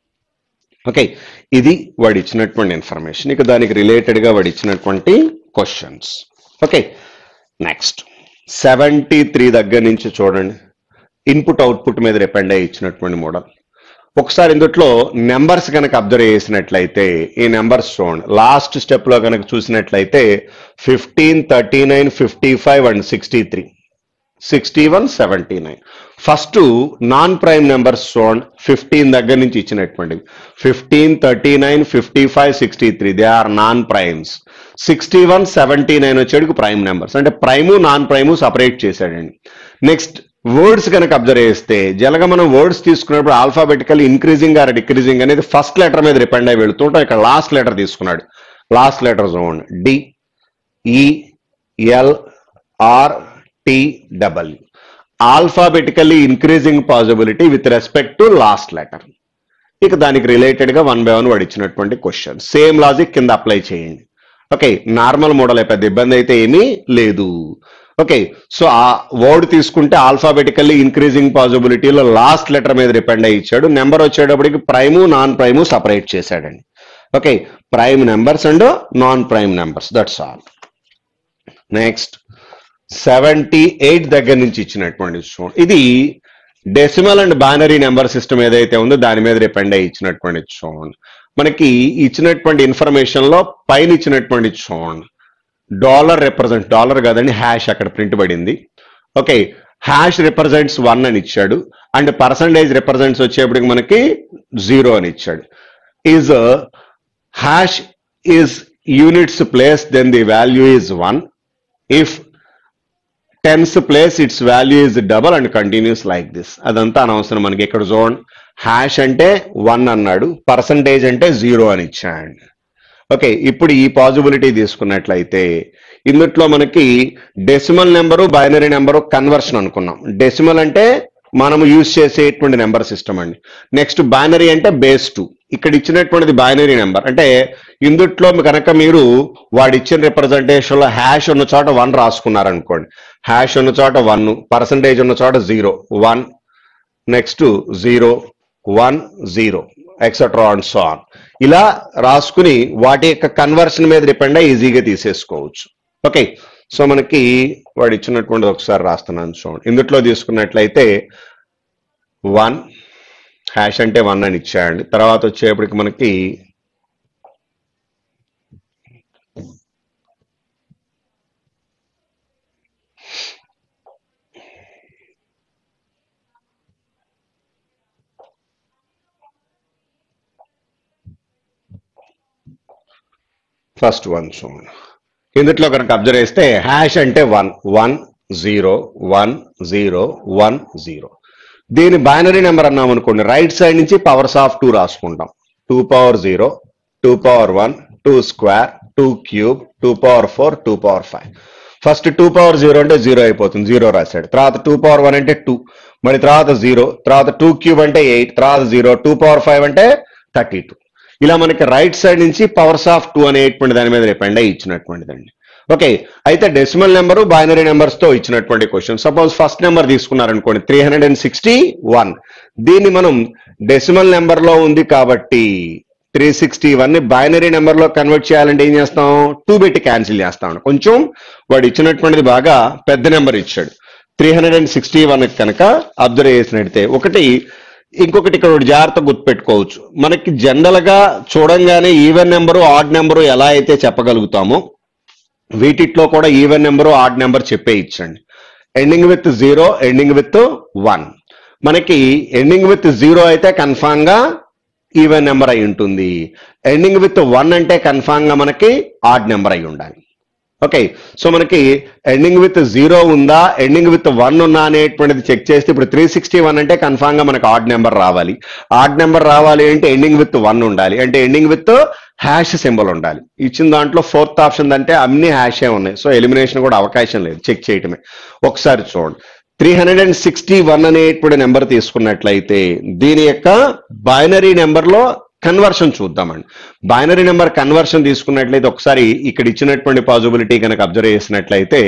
ఓకే ఇది వాడు ఇచ్చినటువంటి ఇన్ఫర్మేషన్ ఇక దానికి రిలేటెడ్ గా వాడు ఇచ్చినటువంటి questions okay next seventy three దగ్గర నుంచి చూడండి ఇన్పుట్ అవుట్పుట్ మీద డిపెండ్ అయ్యి ఇచ్చినటువంటి మోడల్ ఒకసారి ఇందుట్లో నెంబర్స్ కనుక అబ్జర్వ్ చేసినట్లయితే ఈ నెంబర్స్ చూడండి లాస్ట్ స్టెప్ లో కనుక చూసినట్లయితే fifteen thirty nine fifty five and sixty three sixty one seventy nine first non prime numbers చూడండి ఫిఫ్టీన్ దగ్గర నుంచి ఇచ్చినటువంటివి fifteen thirty nine fifty five sixty three they are non primes sixty one seventy nine వచ్చేటికి prime numbers అంటే prime non prime separate చేశాడండి next words కనుక observe చేస్తే జనగా మనం వర్డ్స్ తీసుకున్నప్పుడు ఆల్ఫాబెటికల్ ఇంక్రీజింగ్ ఆర్ డిక్రీజింగ్ అనేది ఫస్ట్ లెటర్ మీద డిపెండ్ అయి వెళుతుంటాం ఇక్కడ లాస్ట్ లెటర్ తీసుకున్నాడు లాస్ట్ లెటర్ చూడండి D E L R T W alphabetically increasing possibility with respect to last letter ఇక దానికి రిలేటెడ్ గా వన్ బై వన్ వాడు ఇచ్చినటువంటి క్వశ్చన్ సేమ్ లాజిక్ కింద అప్లై చేయండి ఓకే నార్మల్ మోడల్ పెద్ద ఇబ్బంది అయితే ఏమీ లేదు ఓకే సో ఆ వర్డ్ తీసుకుంటే ఆల్ఫాబెటికల్లీ ఇంక్రీజింగ్ పాసిబిలిటీలో లాస్ట్ లెటర్ మీద డిపెండ్ అయ్యి ఇచ్చాడు నెంబర్ వచ్చేటప్పటికి ప్రైము నాన్ ప్రైము సపరేట్ చేశాడండి okay prime numbers and non prime numbers that's all next seventy eight దగ్గర నుంచి ఇచ్చినటువంటి చూడండి ఇది decimal and binary number system ఏదైతే ఉందో దాని మీద డిపెండ్ అయ్యి ఇచ్చినటువంటి చూడండి మనకి ఇచ్చినటువంటి ఇన్ఫర్మేషన్ లో పైన ఇచ్చినటువంటి చూడండి డాలర్ రిప్రజెంట్ డాలర్ కాదండి హ్యాష్ అక్కడ ప్రింట్ పడింది ఓకే హ్యాష్ రిప్రజెంట్స్ వన్ అని ఇచ్చాడు అండ్ పర్సంటేజ్ రిప్రజెంట్స్ వచ్చేప్పటికి మనకి జీరో అని ఇచ్చాడు is hash is units place then the value is one if tens place its value is double and continues like this అదంతా అనవసరం మనకి ఇక్కడ జోన్ హ్యాష్ అంటే వన్ అన్నాడు పర్సంటేజ్ అంటే జీరో అని ఇచ్చాడు ఓకే ఇప్పుడు ఈ పాసిబిలిటీ తీసుకున్నట్లయితే ఇందుట్లో మనకి decimal number binary number conversion అనుకున్నాం డెసిమల్ అంటే మనం యూజ్ చేసేటువంటి నెంబర్ సిస్టమ్ అండి నెక్స్ట్ బైనరీ అంటే బేస్ టూ ఇక్కడ ఇచ్చినటువంటిది బైనరీ నెంబర్ అంటే ఇందుట్లో కనుక మీరు వాడు ఇచ్చిన రిప్రజెంటేషన్ లో హ్యాష్ ఉన్న చోట వన్ రాసుకున్నారనుకోండి హ్యాష్ ఉన్న చోట వన్ పర్సంటేజ్ ఉన్న చోట zero one next zero one zero etcetera and so on ఇలా రాసుకుని వాటి యొక్క కన్వర్షన్ మీద డిపెండ్ అయ్యి ఈజీగా తీసేసుకోవచ్చు ఓకే సో మనకి వాడు ఇచ్చినటువంటి ఒకసారి రాస్తున్నాను చూడండి ఇందుట్లో తీసుకున్నట్లయితే వన్ హ్యాష్ అంటే వన్ అని ఇచ్చాయండి తర్వాత వచ్చేప్పటికి మనకి ఫస్ట్ వన్ చూడండి ఇందుట్లో కనుక అబ్జర్వ్ చేస్తే హ్యాష్ అంటే one one zero one zero one zero దీని బైనరీ నెంబర్ అన్నాం అనుకోండి రైట్ సైడ్ నుంచి పవర్స్ ఆఫ్ టూ రాసుకుంటాం two power zero two power one two square two cube two power four two power five first two power zero అంటే zero అయిపోతుంది zero రాశాడు తర్వాత two power one అంటే two మరి తర్వాత zero తర్వాత టూ క్యూబ్ అంటే ఎయిట్ తర్వాత జీరో టూ పవర్ ఫైవ్ అంటే థర్టీ టూ ఇలా మనకి రైట్ సైడ్ నుంచి పవర్స్ ఆఫ్ టూ అనేటువంటి దాని మీద డిపెండ్ అయ్యి ఇచ్చినటువంటిదండి ఓకే అయితే డెసిమల్ నెంబరు బైనరీ నెంబర్స్ తో ఇచ్చినటువంటి క్వశ్చన్ సపోజ్ ఫస్ట్ నెంబర్ తీసుకున్నారనుకోండి three hundred and sixty one దీన్ని మనం డెసిమల్ నెంబర్ లో ఉంది కాబట్టి త్రీ సిక్స్టీ వన్ ని బైనరీ నెంబర్ లో కన్వర్ట్ చేయాలంటే ఏం చేస్తాం టూ పెట్టి క్యాన్సిల్ చేస్తాం కొంచెం వాడు ఇచ్చినటువంటిది బాగా పెద్ద నెంబర్ ఇచ్చాడు three hundred and sixty one కనుక అబ్జర్వ్ చేసినట్టయితే ఒకటి ఇంకొకటి ఇక్కడ ఒకటి జాగ్రత్త గుర్తుపెట్టుకోవచ్చు మనకి జనరల్ గా చూడంగానే ఈవెన్ నెంబరు ఆడ్ నెంబరు ఎలా అయితే చెప్పగలుగుతామో వీటిట్లో కూడా ఈవెన్ నెంబరు ఆడ్ నెంబర్ చెప్పే ఇచ్చండి ending with zero ending with one మనకి ఎండింగ్ విత్ జీరో అయితే కన్ఫామ్ గా ఈవెన్ నెంబర్ అయి ఉంటుంది ఎండింగ్ విత్ వన్ అంటే కన్ఫామ్ గా మనకి ఆడ్ నెంబర్ అయి ఉండాలి ఓకే సో మనకి ఎండింగ్ విత్ జీరో ఉందా ఎండింగ్ విత్ వన్ ఉందా అనేటువంటిది చెక్ చేస్తే ఇప్పుడు త్రీ సిక్స్టీ వన్ అంటే కన్ఫామ్ గా మనకు ఆడ్ నెంబర్ రావాలి ఆడ్ నెంబర్ రావాలి అంటే ఎండింగ్ విత్ వన్ ఉండాలి అంటే ఎండింగ్ విత్ హ్యాష్ సింబల్ ఉండాలి ఇచ్చిన దాంట్లో ఫోర్త్ ఆప్షన్ అంటే అన్ని హ్యాషే ఉన్నాయి సో ఎలిమినేషన్ కూడా అవకాశం లేదు చెక్ చేయటమే ఒకసారి చూడండి three hundred and sixty one అనేటువంటి నెంబర్ తీసుకున్నట్లయితే దీని యొక్క బైనరీ నెంబర్లో కన్వర్షన్ చూద్దామండి బైనరీ నెంబర్ కన్వర్షన్ తీసుకున్నట్లయితే ఒకసారి ఇక్కడ ఇచ్చినటువంటి పాసిబిలిటీ కనుక అబ్జర్వ్ చేసినట్లయితే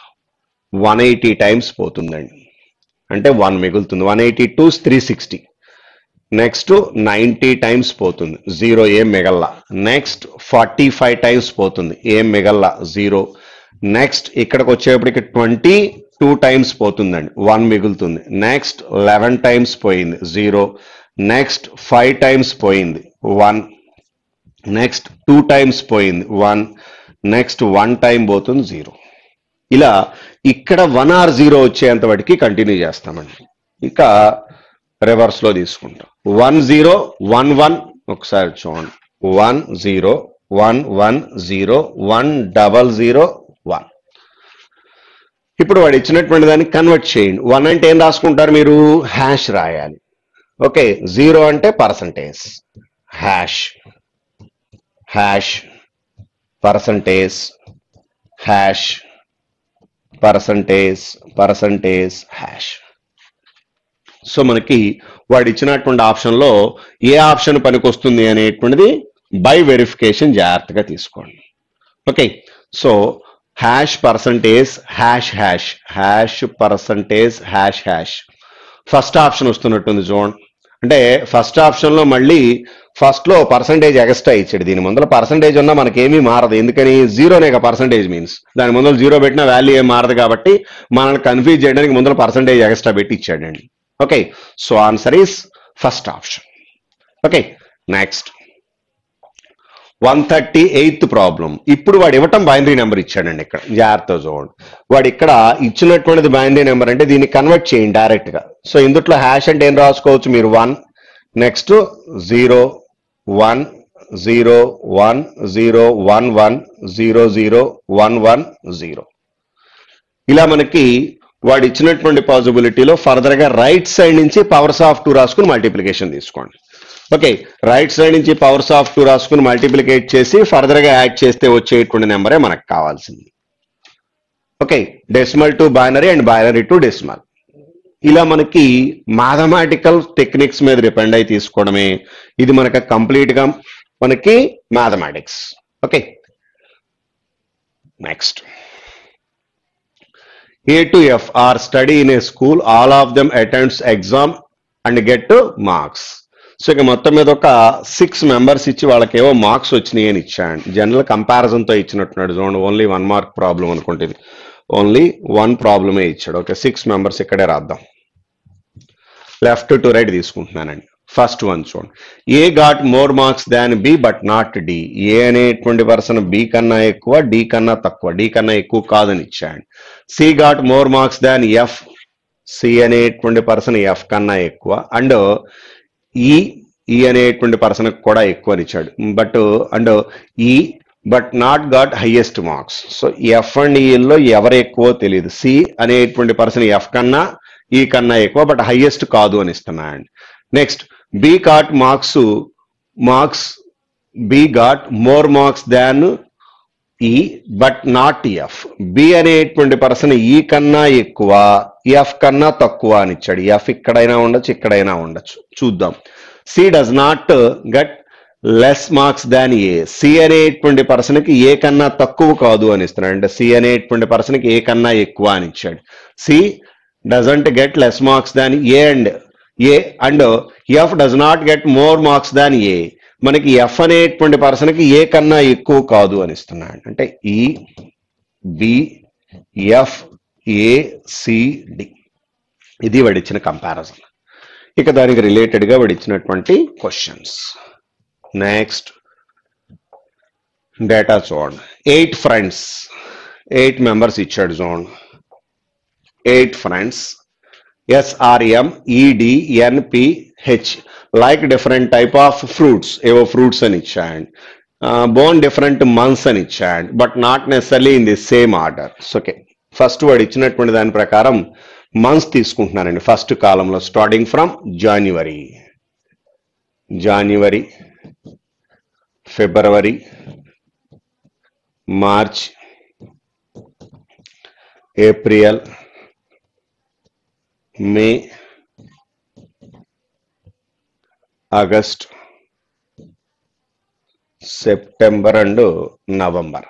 వన్ ఎయిటీ టైమ్స్ పోతుందండి అంటే వన్ మిగులుతుంది one eighty two three sixty next ninety times పోతుంది జీరో ఏం మిగల్లా నెక్స్ట్ ఫార్టీ ఫైవ్ టైమ్స్ పోతుంది ఏం మిగల్లా జీరో నెక్స్ట్ ఇక్కడికి వచ్చేప్పటికి ట్వంటీ టూ టైమ్స్ పోతుందండి వన్ మిగులుతుంది నెక్స్ట్ లెవెన్ టైమ్స్ పోయింది జీరో నెక్స్ట్ ఫైవ్ టైమ్స్ పోయింది వన్ నెక్స్ట్ టూ టైమ్స్ పోయింది వన్ నెక్స్ట్ వన్ టైం పోతుంది జీరో ఇలా ఇక్కడ వన్ ఆర్ జీరో వచ్చేంత వాటికి కంటిన్యూ చేస్తామండి ఇంకా రివర్స్ లో తీసుకుంటాం వన్ జీరో వన్ వన్ ఒకసారి చూడండి one zero one one zero one double zero one ఇప్పుడు వాడు ఇచ్చినటువంటి దాన్ని కన్వర్ట్ చేయండి వన్ అంటే ఏం రాసుకుంటారు మీరు హ్యాష్ రాయాలి ఓకే జీరో అంటే percentage hash hash percentage hash percentage percentage hash so మనకి వాడు ఇచ్చినటువంటి ఆప్షన్లో ఏ ఆప్షన్ పనికొస్తుంది అనేటువంటిది బై వెరిఫికేషన్ జాగ్రత్తగా తీసుకోండి okay so hash percentage hash hash hash percentage hash hash first option వస్తున్నట్టుంది చూడండి అంటే ఫస్ట్ ఆప్షన్ లో మళ్ళీ ఫస్ట్ లో పర్సంటేజ్ ఎక్స్ట్రా ఇచ్చాడు దీని ముందర పర్సంటేజ్ ఉన్నా మనకేమీ మారదు ఎందుకని జీరోనే పర్సంటేజ్ మీన్స్ దాని ముందర జీరో పెట్టిన వాల్యూ ఏం మారదు కాబట్టి మనల్ని కన్ఫ్యూజ్ చేయడానికి ముందర పర్సంటేజ్ ఎక్స్ట్రా పెట్టి ఇచ్చాడండి okay so answer is first option okay next one thirty eighth problem ఇప్పుడు వాడు ఇవ్వటం బైనరీ నెంబర్ ఇచ్చాడండి ఇక్కడ జాగ్రత్త చూడండి వాడు ఇక్కడ ఇచ్చినటువంటిది బైనరీ నెంబర్ అంటే దీన్ని కన్వర్ట్ చేయండి డైరెక్ట్ గా సో ఇందుట్లో హ్యాష్ అంటే ఏం రాసుకోవచ్చు మీరు one next zero one zero one zero one one zero zero one one zero ఇలా మనకి వాడు ఇచ్చినటువంటి పాసిబిలిటీలో ఫర్దర్ గా రైట్ సైడ్ నుంచి పవర్స్ ఆఫ్ టూ రాసుకుని మల్టిప్లికేషన్ తీసుకోండి ఓకే రైట్ సైడ్ నుంచి పవర్స్ ఆఫ్ టూ రాసుకుని మల్టిప్లికేట్ చేసి ఫర్దర్ గా యాడ్ చేస్తే వచ్చేటువంటి నెంబరే మనకు కావాల్సింది okay decimal to binary and binary to decimal ఇలా మనకి మ్యాథమెటికల్ టెక్నిక్స్ మీద డిపెండ్ అయి తీసుకోవడమే ఇది మనకి కంప్లీట్ గా మనకి mathematics okay next A to F are study in a school, all of them attends exam and get marks so ఇక మొత్తం మీద ఒక సిక్స్ మెంబర్స్ ఇచ్చి వాళ్ళకి ఏవో మార్క్స్ వచ్చినాయి అని ఇచ్చాడు జనరల్ కంపారిజన్ తో ఇచ్చినట్టున్నాడు చూడండి ఓన్లీ వన్ మార్క్ ప్రాబ్లం అనుకుంటుంది ఓన్లీ వన్ ప్రాబ్లమే ఇచ్చాడు ఓకే సిక్స్ మెంబర్స్ ఇక్కడే రాద్దాం లెఫ్ట్ టు రైట్ తీసుకుంటున్నానండి ఫస్ట్ వన్ చూడండి A got more marks than B but not D A అనేటువంటి పర్సన్ బి కన్నా ఎక్కువ డి కన్నా తక్కువ డి కన్నా ఎక్కువ కాదని ఇచ్చాడు C got more marks than F C అనేటువంటి పర్సన్ ఎఫ్ కన్నా ఎక్కువ అండ్ ఈ ఈ అనేటువంటి పర్సన్ కూడా ఎక్కువ అని ఇచ్చాడు but and E but not got highest marks so F and ఈలో ఎవరు ఎక్కువ తెలియదు సి అనేటువంటి పర్సన్ ఎఫ్ కన్నా ఈ కన్నా ఎక్కువ బట్ హైయెస్ట్ కాదు అని ఇస్తున్నాడు next B got marks marks B got more marks than E but not F B అనేటువంటి పర్సన్ ఈ కన్నా ఎక్కువ ఎఫ్ కన్నా తక్కువ అని ఇచ్చాడు ఎఫ్ ఇక్కడైనా ఉండొచ్చు ఇక్కడైనా ఉండొచ్చు చూద్దాం C does not get less marks than A C అనేటువంటి పర్సన్ కి ఏ కన్నా తక్కువ కాదు అని ఇస్తున్నాడు అంటే సి అనేటువంటి పర్సన్ కి ఏ కన్నా ఎక్కువ అని ఇచ్చాడు C doesn't get less marks than A and A and F does not get more marks than A మనకి ఎఫ్ అనేటువంటి పర్సన్ కి ఏ కన్నా ఎక్కువ కాదు అని ఇస్తున్నాడు అంటే ఈ B F A C D ఇది వాడిచ్చిన కంపారిజన్ ఇక దానికి రిలేటెడ్ గా వాడిచ్చినటువంటి క్వశ్చన్స్ నెక్స్ట్ డేటా చూడండి ఎయిట్ ఫ్రెండ్స్ ఎయిట్ మెంబర్స్ ఇచ్చాడు చూడండి eight friends S R M E D N P H like different type of fruits ఏవో ఫ్రూట్స్ అని ఇచ్చాయండి బోన్ డిఫరెంట్ మంత్స్ అని ఇచ్చాయండి but not necessarily in the same order okay first వాడు ఇచ్చినటువంటి దాని ప్రకారం మంత్స్ తీసుకుంటున్నానండి ఫస్ట్ కాలంలో starting from January January February March April May August September and November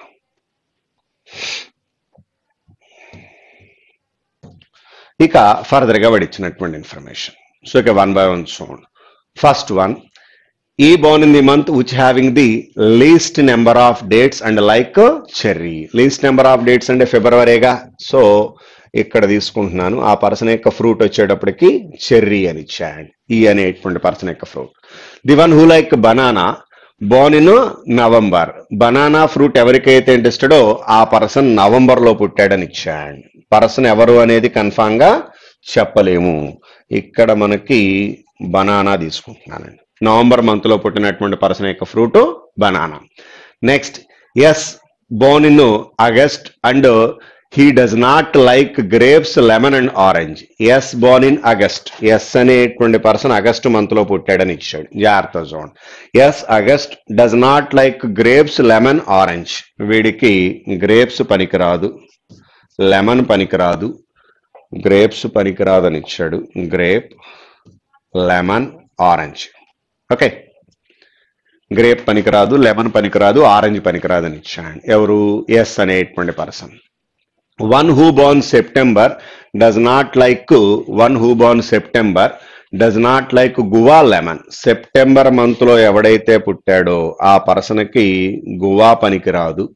ఇక ఫర్దర్ గా వాడు ఇచ్చినటువంటి ఇన్ఫర్మేషన్ సో ఇక వన్ బై వన్ చూడండి first one E born in the month which having the least number of dates and like cherry least number of dates అంటే ఫిబ్రవరిగా so ఇక్కడ తీసుకుంటున్నాను ఆ పర్సన్ యొక్క ఫ్రూట్ వచ్చేటప్పటికి చెర్రీ అని ఇచ్చాయండి ఈ అనేటువంటి పర్సన్ యొక్క fruit the one who like banana born in November banana fruit ఎవరికైతే ఇంట్రెస్టెడో ఆ పర్సన్ నవంబర్ లో పుట్టాడని ఇచ్చాయండి పర్సన్ ఎవరు అనేది కన్ఫామ్ గా చెప్పలేము ఇక్కడ మనకి బనానా తీసుకుంటున్నానండి నవంబర్ మంత్ లో పుట్టినటువంటి పర్సన్ యొక్క fruit banana next S born in August and he does not like grapes lemon and orange S born in August S అనేటువంటి పర్సన్ ఆగస్ట్ మంత్ లో పుట్టాడని ఇచ్చాడు జాగ్రత్త చూడండి S August does not like grapes lemon orange వీడికి grapes పనికిరాదు lemon పనికిరాదు grapes పనికిరాదు అని ఇచ్చాడు grape lemon orange okay grape పనికిరాదు లెమన్ పనికిరాదు ఆరెంజ్ పనికిరాదు అని ఇచ్చాడు ఎవరు ఎస్ అనేటువంటి person one who born September does not like one who born September does not like guava lemon September month లో ఎవడైతే పుట్టాడో ఆ పర్సన్ కి గువా పనికిరాదు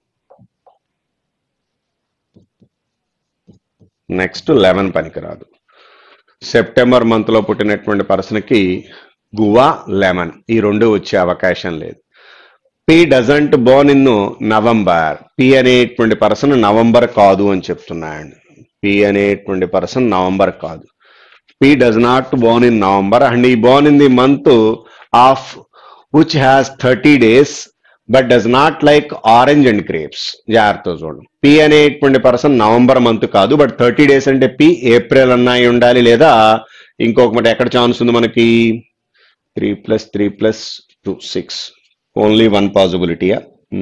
నెక్స్ట్ లెమన్ పనికిరాదు సెప్టెంబర్ మంత్ లో పుట్టినటువంటి పర్సన్ కి గువా లెమన్ ఈ రెండు వచ్చే అవకాశం లేదు P doesn't born in November P అనేటువంటి పర్సన్ నవంబర్ కాదు అని చెప్తున్నాడు పి అనేటువంటి పర్సన్ నవంబర్ కాదు P does not born in November and he born in the month of which has thirty days but does not like orange and grapes జాగ్రత్త చూడండి P అనేటువంటి person November month కాదు but thirty days అంటే P April అన్నాయి ఉండాలి లేదా ఇంకొక మాట ఎక్కడ ఛాన్స్ ఉంది మనకి three plus three plus two six only one పాసిబిలిటీయా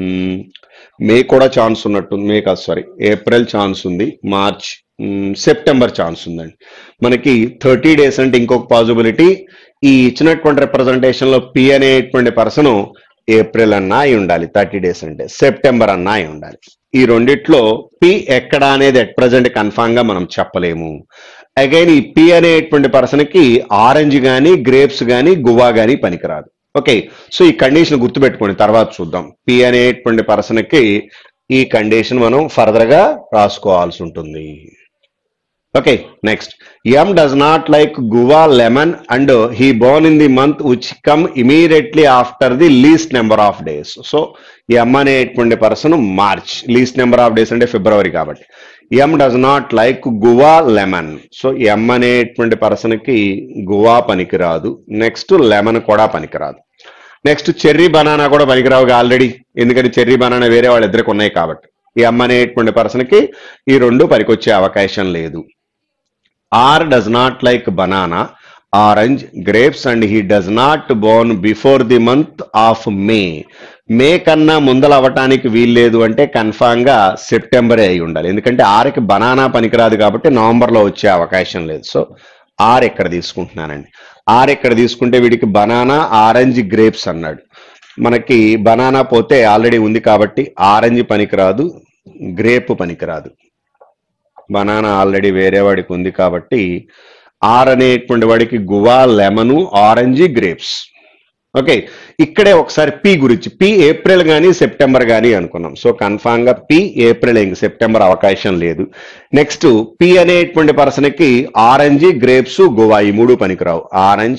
మే కూడా ఛాన్స్ ఉన్నట్టుంది మే కాదు సారీ ఏప్రిల్ ఛాన్స్ ఉంది మార్చ్ సెప్టెంబర్ ఛాన్స్ ఉందండి మనకి థర్టీ డేస్ అంటే ఇంకొక పాసిబిలిటీ ఈ ఇచ్చినటువంటి రిప్రజెంటేషన్ లో పి అనేటువంటి పర్సన్ ఏప్రిల్ అన్నా అయి ఉండాలి థర్టీ డేస్ అంటే సెప్టెంబర్ అన్నా అయి ఉండాలి ఈ రెండిట్లో పి ఎక్కడ అనేది ఎట్ ప్రజెంట్ కన్ఫామ్ గా మనం చెప్పలేము అగైన్ ఈ పి అనేటువంటి పర్సన్ కి ఆరెంజ్ గాని గ్రేప్స్ గాని గువా గాని పనికిరాదు ఓకే సో ఈ కండిషన్ గుర్తుపెట్టుకోండి తర్వాత చూద్దాం పి అనేటువంటి పర్సన్ కి ఈ కండిషన్ మనం ఫర్దర్ గా రాసుకోవాల్సి ఉంటుంది okay next M does not like guava lemon and he born in the month which come immediately after the least number of days so M అనేటువంటి person March least number of days అంటే ఫిబ్రవరి కాబట్టి M does not like guava lemon so M అనేటువంటి person కి guava పనికిరాదు next lemon కూడా పనికిరాదు next cherry banana కూడా పనికిరావు ఆల్రెడీ ఎందుకంటే చెర్రీ బనానా వేరే వాళ్ళిద్దరికి ఉన్నాయి కాబట్టి ఈ ఎం అనేటువంటి పర్సన్ కి ఈ రెండు పనికొచ్చే అవకాశం లేదు R does not like banana orange grapes and he does not born before the month of May May కన్నా ముందల అవ్వటానికి వీల్లేదు అంటే కన్ఫామ్ గా సెప్టెంబరే అయి ఉండాలి ఎందుకంటే ఆర్కి బనానా పనికిరాదు కాబట్టి నవంబర్ లో వచ్చే అవకాశం లేదు సో ఆర్ ఇక్కడ తీసుకుంటున్నానండి ఆర్ ఇక్కడ తీసుకుంటే వీడికి బనానా ఆరెంజ్ గ్రేప్స్ అన్నాడు మనకి బనానా పోతే ఆల్రెడీ ఉంది కాబట్టి ఆరెంజ్ పనికిరాదు గ్రేప్ పనికిరాదు బనానా ఆల్రెడీ వేరే వాడికి ఉంది కాబట్టి ఆర్ అనేటువంటి వాడికి guava lemon orange grapes okay ఇక్కడే ఒకసారి పి గురించి పి ఏప్రిల్ కానీ సెప్టెంబర్ కానీ అనుకున్నాం సో కన్ఫామ్ గా పి ఏప్రిల్ ఇంక సెప్టెంబర్ అవకాశం లేదు నెక్స్ట్ పి అనేటువంటి పర్సన్ కి ఆరెంజ్ గ్రేప్స్ గోవా ఈ మూడు పనికిరావు ఆరెంజ్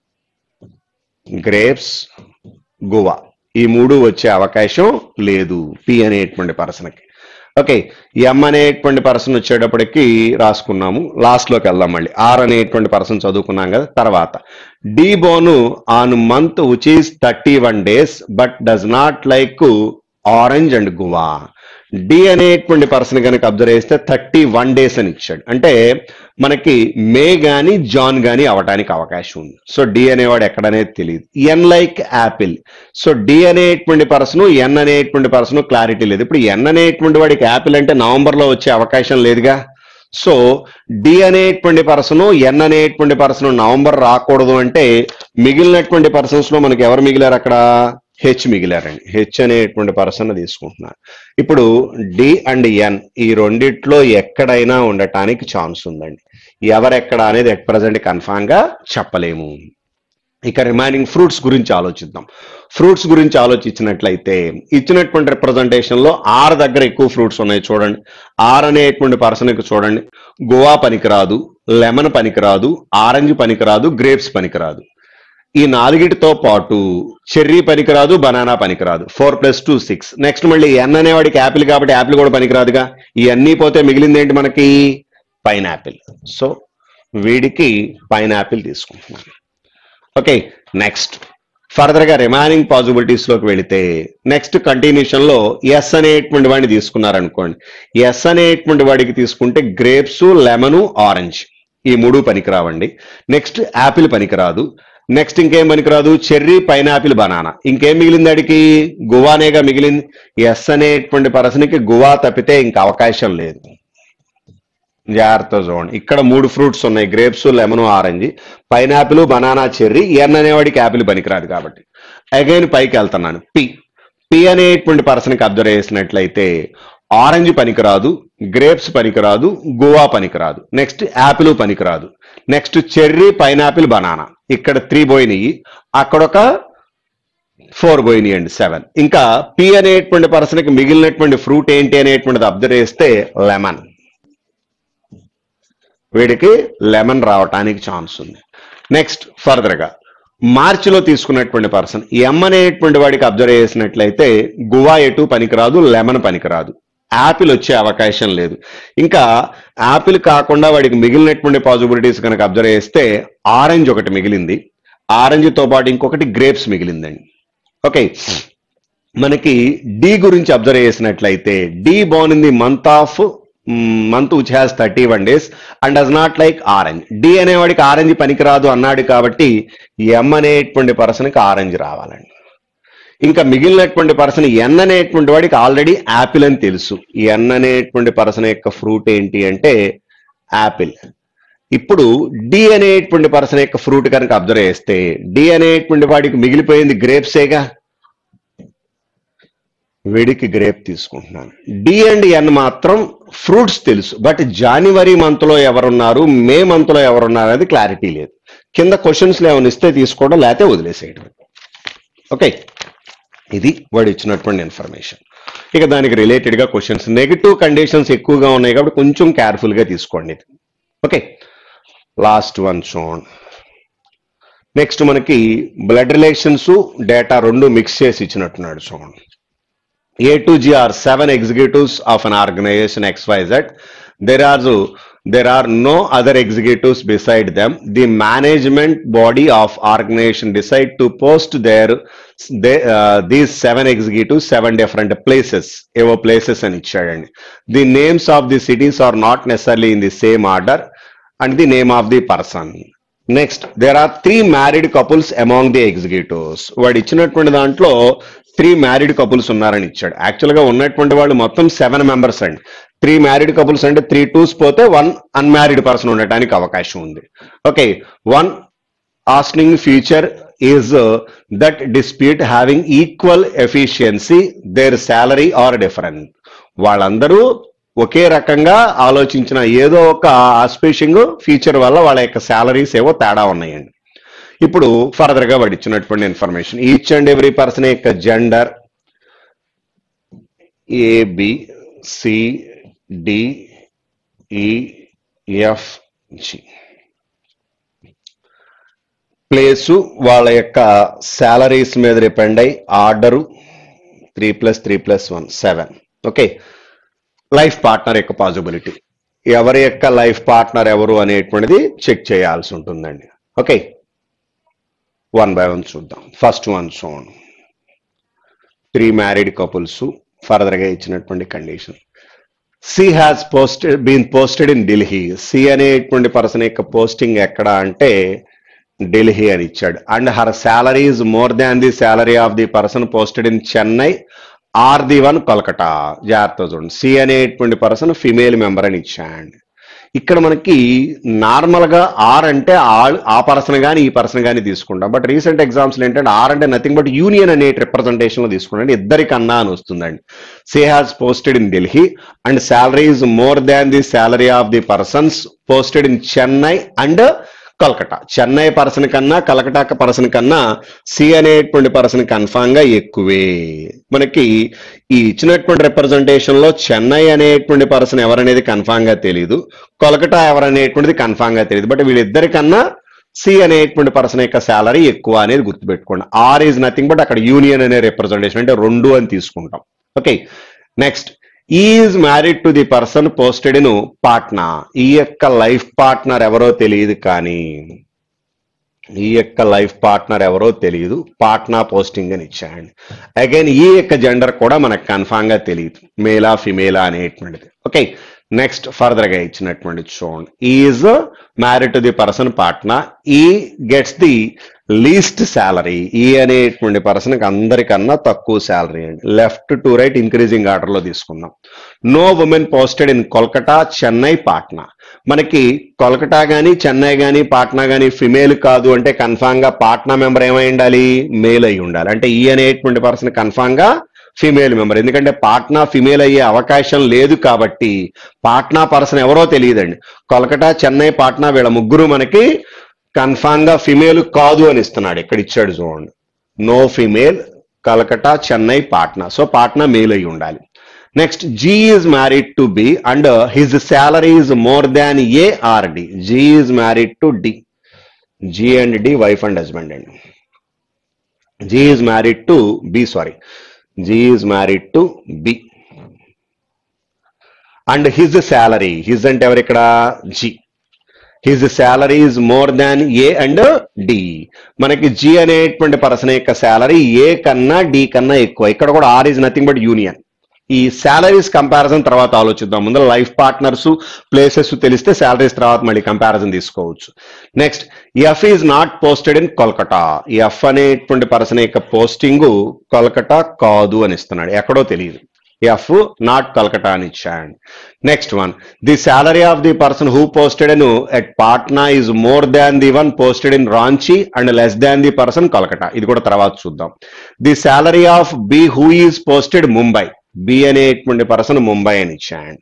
గ్రేప్స్ గోవా ఈ మూడు వచ్చే అవకాశం లేదు పి అనేటువంటి పర్సన్కి ఓకే ఎం అనేటువంటి పర్సన్ వచ్చేటప్పటికి రాసుకున్నాము లాస్ట్ లోకి వెళ్దాం మళ్ళీ ఆర్ అనేటువంటి పర్సన్ చదువుకున్నాం కదా తర్వాత D born on month which is thirty one days but does not like orange and guava D అనేటువంటి పర్సన్ కనుక అబ్జర్వ్ చేస్తే థర్టీ వన్ డేస్ అని ఇచ్చాడు అంటే మనకి మే గాని జాన్ గాని అవటానికి అవకాశం ఉంది సో డి అనేవాడు ఎక్కడనేది తెలియదు N like apple so D అనేటువంటి పర్సన్ ఎన్ అనేటువంటి పర్సన్ క్లారిటీ లేదు ఇప్పుడు ఎన్ అనేటువంటి వాడికి యాపిల్ అంటే నవంబర్ లో వచ్చే అవకాశం లేదుగా సో డి అనేటువంటి పర్సన్ ఎన్ అనేటువంటి పర్సన్ నవంబర్ రాకూడదు అంటే మిగిలినటువంటి పర్సన్స్ లో మనకి ఎవరు మిగిలారు అక్కడ హెచ్ మిగిలారండి హెచ్ అనేటువంటి పర్సన్ తీసుకుంటున్నారు ఇప్పుడు డి అండ్ ఎన్ ఈ రెండిట్లో ఎక్కడైనా ఉండటానికి ఛాన్స్ ఉందండి ఎవరెక్కడ అనేది ఎట్ ప్రజెంట్ కన్ఫామ్ గా చెప్పలేము ఇక రిమైనింగ్ ఫ్రూట్స్ గురించి ఆలోచిద్దాం ఫ్రూట్స్ గురించి ఆలోచించినట్లయితే ఇచ్చినటువంటి రిప్రజెంటేషన్ లో ఆర్ దగ్గర ఎక్కువ ఫ్రూట్స్ ఉన్నాయి చూడండి ఆర్ అనేటువంటి పర్సన్కి చూడండి గోవా పనికిరాదు లెమన్ పనికిరాదు ఆరెంజ్ పనికిరాదు గ్రేప్స్ పనికిరాదు ఈ నాలుగిటితో పాటు చెర్రీ పనికిరాదు బనానా పనికిరాదు four plus two six next మళ్ళీ ఎన్ అనేవాడికి యాపిల్ కాబట్టి యాపిల్ కూడా పనికిరాదుగా ఈ అన్నీ పోతే మిగిలింది ఏంటి మనకి పైన్ యాపిల్ సో వీడికి పైన్ యాపిల్ తీసుకుంటున్నాను ఓకే నెక్స్ట్ ఫర్దర్ గా రిమైనింగ్ పాసిబిలిటీస్ లోకి వెళితే నెక్స్ట్ కంటిన్యూషన్ లో ఎస్ అనేటువంటి వాడిని తీసుకున్నారనుకోండి ఎస్ అనేటువంటి వాడికి తీసుకుంటే గ్రేప్స్ లెమను ఆరెంజ్ ఈ మూడు పనికిరావండి నెక్స్ట్ యాపిల్ పనికిరాదు నెక్స్ట్ ఇంకేం పనికిరాదు చెర్రీ పైనాపిల్ బనానా ఇంకేం మిగిలింది అడికి గువానేగా మిగిలింది ఎస్ అనేటువంటి పర్సన్కి గువా తప్పితే ఇంక అవకాశం లేదు జాగ్రత్త చూడండి ఇక్కడ మూడు ఫ్రూట్స్ ఉన్నాయి grapes lemon orange pineapple banana cherry N అనేవాడికి యాపిల్ పనికిరాదు కాబట్టి అగైన్ పైకి వెళ్తున్నాను పి పి అనేటువంటి పర్సన్కి అబ్జర్వ్ చేసినట్లయితే ఆరెంజ్ పనికిరాదు గ్రేప్స్ పనికిరాదు గోవా పనికిరాదు నెక్స్ట్ యాపిల్ పనికిరాదు నెక్స్ట్ చెర్రీ పైనాపిల్ బనానా ఇక్కడ త్రీ పోయినాయి అక్కడ ఒక ఫోర్ పోయినాయి అండి సెవెన్ ఇంకా పి అనేటువంటి పర్సన్కి మిగిలినటువంటి ఫ్రూట్ ఏంటి అనేటువంటిది అబ్జర్వ్ చేస్తే లెమన్ వీడికి లెమన్ రావటానికి ఛాన్స్ ఉంది నెక్స్ట్ ఫర్దర్ గా మార్చిలో తీసుకున్నటువంటి పర్సన్ ఎం అనేటువంటి వాడికి అబ్జర్వ్ చేసినట్లయితే గువా ఎటు పనికిరాదు లెమన్ పనికిరాదు యాపిల్ వచ్చే అవకాశం లేదు ఇంకా యాపిల్ కాకుండా వాడికి మిగిలినటువంటి పాసిబిలిటీస్ కనుక అబ్జర్వ్ చేస్తే ఆరెంజ్ ఒకటి మిగిలింది ఆరెంజ్ తో పాటు ఇంకొకటి గ్రేప్స్ మిగిలిందండి ఓకే మనకి డి గురించి అబ్జర్వ్ చేసినట్లయితే D born in the month of month which has thirty one days and does not like orange D అనేవాడికి ఆరెంజ్ పనికిరాదు అన్నాడు కాబట్టి ఎం అనేటువంటి పర్సన్కి ఆరెంజ్ రావాలండి ఇంకా మిగిలినటువంటి పర్సన్ ఎన్ అనేటువంటి వాడికి ఆల్రెడీ యాపిల్ అని తెలుసు ఎన్ అనేటువంటి పర్సన్ యొక్క ఫ్రూట్ ఏంటి అంటే యాపిల్ ఇప్పుడు డి అనేటువంటి పర్సన్ యొక్క ఫ్రూట్ కనుక అబ్జర్వ్ చేస్తే డి అనేటువంటి వాడికి మిగిలిపోయింది గ్రేప్సేగా వీడికి గ్రేప్ తీసుకుంటున్నాను డి అండ్ ఎన్ మాత్రం ఫ్రూట్స్ తెలుసు బట్ జనవరి మంత్ లో ఎవరున్నారు మే మంత్ లో ఎవరున్నారు అనేది క్లారిటీ లేదు కింద క్వశ్చన్స్ ఏమైనా ఇస్తే తీసుకోవడం లేకపోతే వదిలేసేయడం ఓకే ఇది వాడు ఇచ్చినటువంటి ఇన్ఫర్మేషన్ ఇక దానికి రిలేటెడ్ గా క్వశ్చన్స్ నెగిటివ్ కండిషన్స్ ఎక్కువగా ఉన్నాయి కాబట్టి కొంచెం కేర్ఫుల్ గా తీసుకోండి ఇది ఓకే లాస్ట్ వన్ చూడండి నెక్స్ట్ మనకి బ్లడ్ రిలేషన్స్ డేటా రెండు మిక్స్ చేసి ఇచ్చినట్టున్నాడు చూడండి A to G are seven executives of an organization XYZ. There are there are no other executives beside them. The management body of organization decide to post their they, uh, these seven executives seven different places. ఏవో places అని ఇచ్చాడండి The names of the cities are not necessarily in the same order and the name of the person. Next there are three married couples among the executives వాడు ఇచ్చినటువంటి దాంట్లో three married couples ఉన్నారని ఇచ్చాడు actual గా ఉన్నటువంటి వాళ్ళు మొత్తం seven members అండి త్రీ మ్యారీడ్ కపుల్స్ అంటే త్రీ టూస్ పోతే వన్ అన్మ్యారీడ్ పర్సన్ ఉండటానికి అవకాశం ఉంది okay one astonishing feature is that despite having equal efficiency their salary are different వాళ్ళందరూ ఒకే రకంగా ఆలోచించిన ఏదో ఒక ఆస్పేషింగ్ ఫీచర్ వల్ల వాళ్ళ యొక్క శాలరీస్ ఏవో తేడా ఉన్నాయండి ఇప్పుడు ఫర్దర్ గా వాడు ఇచ్చినటువంటి information each and every person యొక్క gender A B C D E F G place వాళ్ళ యొక్క శాలరీస్ మీద డిపెండ్ అయి order three plus three plus one seven okay life partner యొక్క పాసిబిలిటీ ఎవరి యొక్క లైఫ్ పార్ట్నర్ ఎవరు అనేటువంటిది చెక్ చేయాల్సి ఉంటుందండి ఓకే వన్ బై వన్ చూద్దాం ఫస్ట్ వన్ చూడండి త్రీ మ్యారీడ్ కపుల్స్ ఫర్దర్ గా ఇచ్చినటువంటి condition C has posted been posted in Delhi C అనేటువంటి పర్సన్ యొక్క పోస్టింగ్ ఎక్కడ అంటే ఢిల్లీ అని ఇచ్చాడు and her salary is more than the salary of the person posted in Chennai or the one Kolkata జాగ్రత్త చూడండి సి అనేటువంటి పర్సన్ ఫిమేల్ మెంబర్ అని ఇచ్చాడు ఇక్కడ మనకి నార్మల్ గా ఆర్ అంటే ఆ- ఆ పర్సన్ గాని ఈ పర్సన్ గాని తీసుకుంటాం బట్ రీసెంట్ ఎగ్జామ్స్ ఏంటంటే ఆర్ అంటే నథింగ్ బట్ యూనియన్ అనే రిప్రజెంటేషన్ లో తీసుకుంటాం ఇద్దరికన్నా అని వస్తుందండి C has posted in Delhi and salary is more than the salary of the persons posted in Chennai and Calcutta Chennai person కన్నా కలకటా పర్సన్ కన్నా సి అనేటువంటి పర్సన్ కన్ఫామ్ గా ఎక్కువే మనకి ఈ ఇచ్చినటువంటి రిప్రజెంటేషన్ లో చెన్నై అనేటువంటి పర్సన్ ఎవరనేది కన్ఫామ్ గా తెలియదు కొలకటా ఎవరనేటువంటిది కన్ఫామ్ గా తెలియదు బట్ వీళ్ళిద్దరికన్నా సి అనేటువంటి పర్సన్ యొక్క శాలరీ ఎక్కువ అనేది గుర్తుపెట్టుకోండి ఆర్ ఈజ్ నథింగ్ బట్ అక్కడ యూనియన్ అనే రిప్రజెంటేషన్ అంటే రెండు అని తీసుకుంటాం okay next is married to the person posted in Patna E యొక్క లైఫ్ పార్ట్నర్ ఎవరో తెలియదు కానీ ఈ యొక్క లైఫ్ పార్ట్నర్ ఎవరో తెలియదు పాట్నా పోస్టింగ్ అని ఇచ్చాయండి అగైన్ ఈ యొక్క జెండర్ కూడా మనకు కన్ఫామ్ గా తెలియదు మేలా ఫిమేలా అనేటువంటిది ఓకే నెక్స్ట్ ఫర్దర్ గా ఇచ్చినటువంటి చూడండి is married to the person Patna E gets the least salary ఈ అనేటువంటి పర్సన్ కి అందరికన్నా తక్కువ శాలరీ అండి left to right increasing order లో తీసుకుందాం no women posted in Kolkata Chennai Patna మనకి కోల్కటా గానీ చెన్నై గానీ పాట్నా గానీ ఫిమేల్ కాదు అంటే కన్ఫామ్ గా పాట్నా మెంబర్ ఏమై ఉండాలి మేల్ అయి ఉండాలి అంటే ఈ అనేటువంటి పర్సన్ కన్ఫామ్ గా ఫిమేల్ మెంబర్ ఎందుకంటే పాట్నా ఫిమేల్ అయ్యే అవకాశం లేదు కాబట్టి పాట్నా పర్సన్ ఎవరో తెలియదండి కోల్కటా చెన్నై పాట్నా వీళ్ళ ముగ్గురు మనకి కన్ఫామ్ గా ఫిమేల్ కాదు అని ఇస్తున్నాడు ఇక్కడ ఇచ్చాడు చూడండి no female Calcutta Chennai Patna so Patna male అయి ఉండాలి next G is married to B and his salary is more than A or D G is married to D G and D wife and husband అండి G is married to B sorry G is married to B and his salary his అంటే ఎవరు ఇక్కడ G his salary is more than A and D మనకి G అనేటువంటి person యొక్క salary A కన్నా D కన్నా ఎక్కువ ఇక్కడ కూడా or is nothing but union ఈ శాలరీస్ కంపారిజన్ తర్వాత ఆలోచిద్దాం ముందు లైఫ్ పార్ట్నర్స్ ప్లేసెస్ తెలిస్తే శాలరీస్ తర్వాత మళ్ళీ కంపారిజన్ తీసుకోవచ్చు next F is not posted in Kolkata F అనేటువంటి పర్సన్ యొక్క పోస్టింగ్ కోల్కటా కాదు అని ఇస్తున్నాడు ఎక్కడో తెలియదు ఎఫ్ నాట్ కల్కటా అని ఇచ్చాడు next one the salary of the person who posted in at Patna is more than the one posted in Ranchi and less than the person Calcutta ఇది కూడా తర్వాత చూద్దాం the salary of B who is posted Mumbai B అనేటువంటి person Mumbai అని ఇచ్చాడు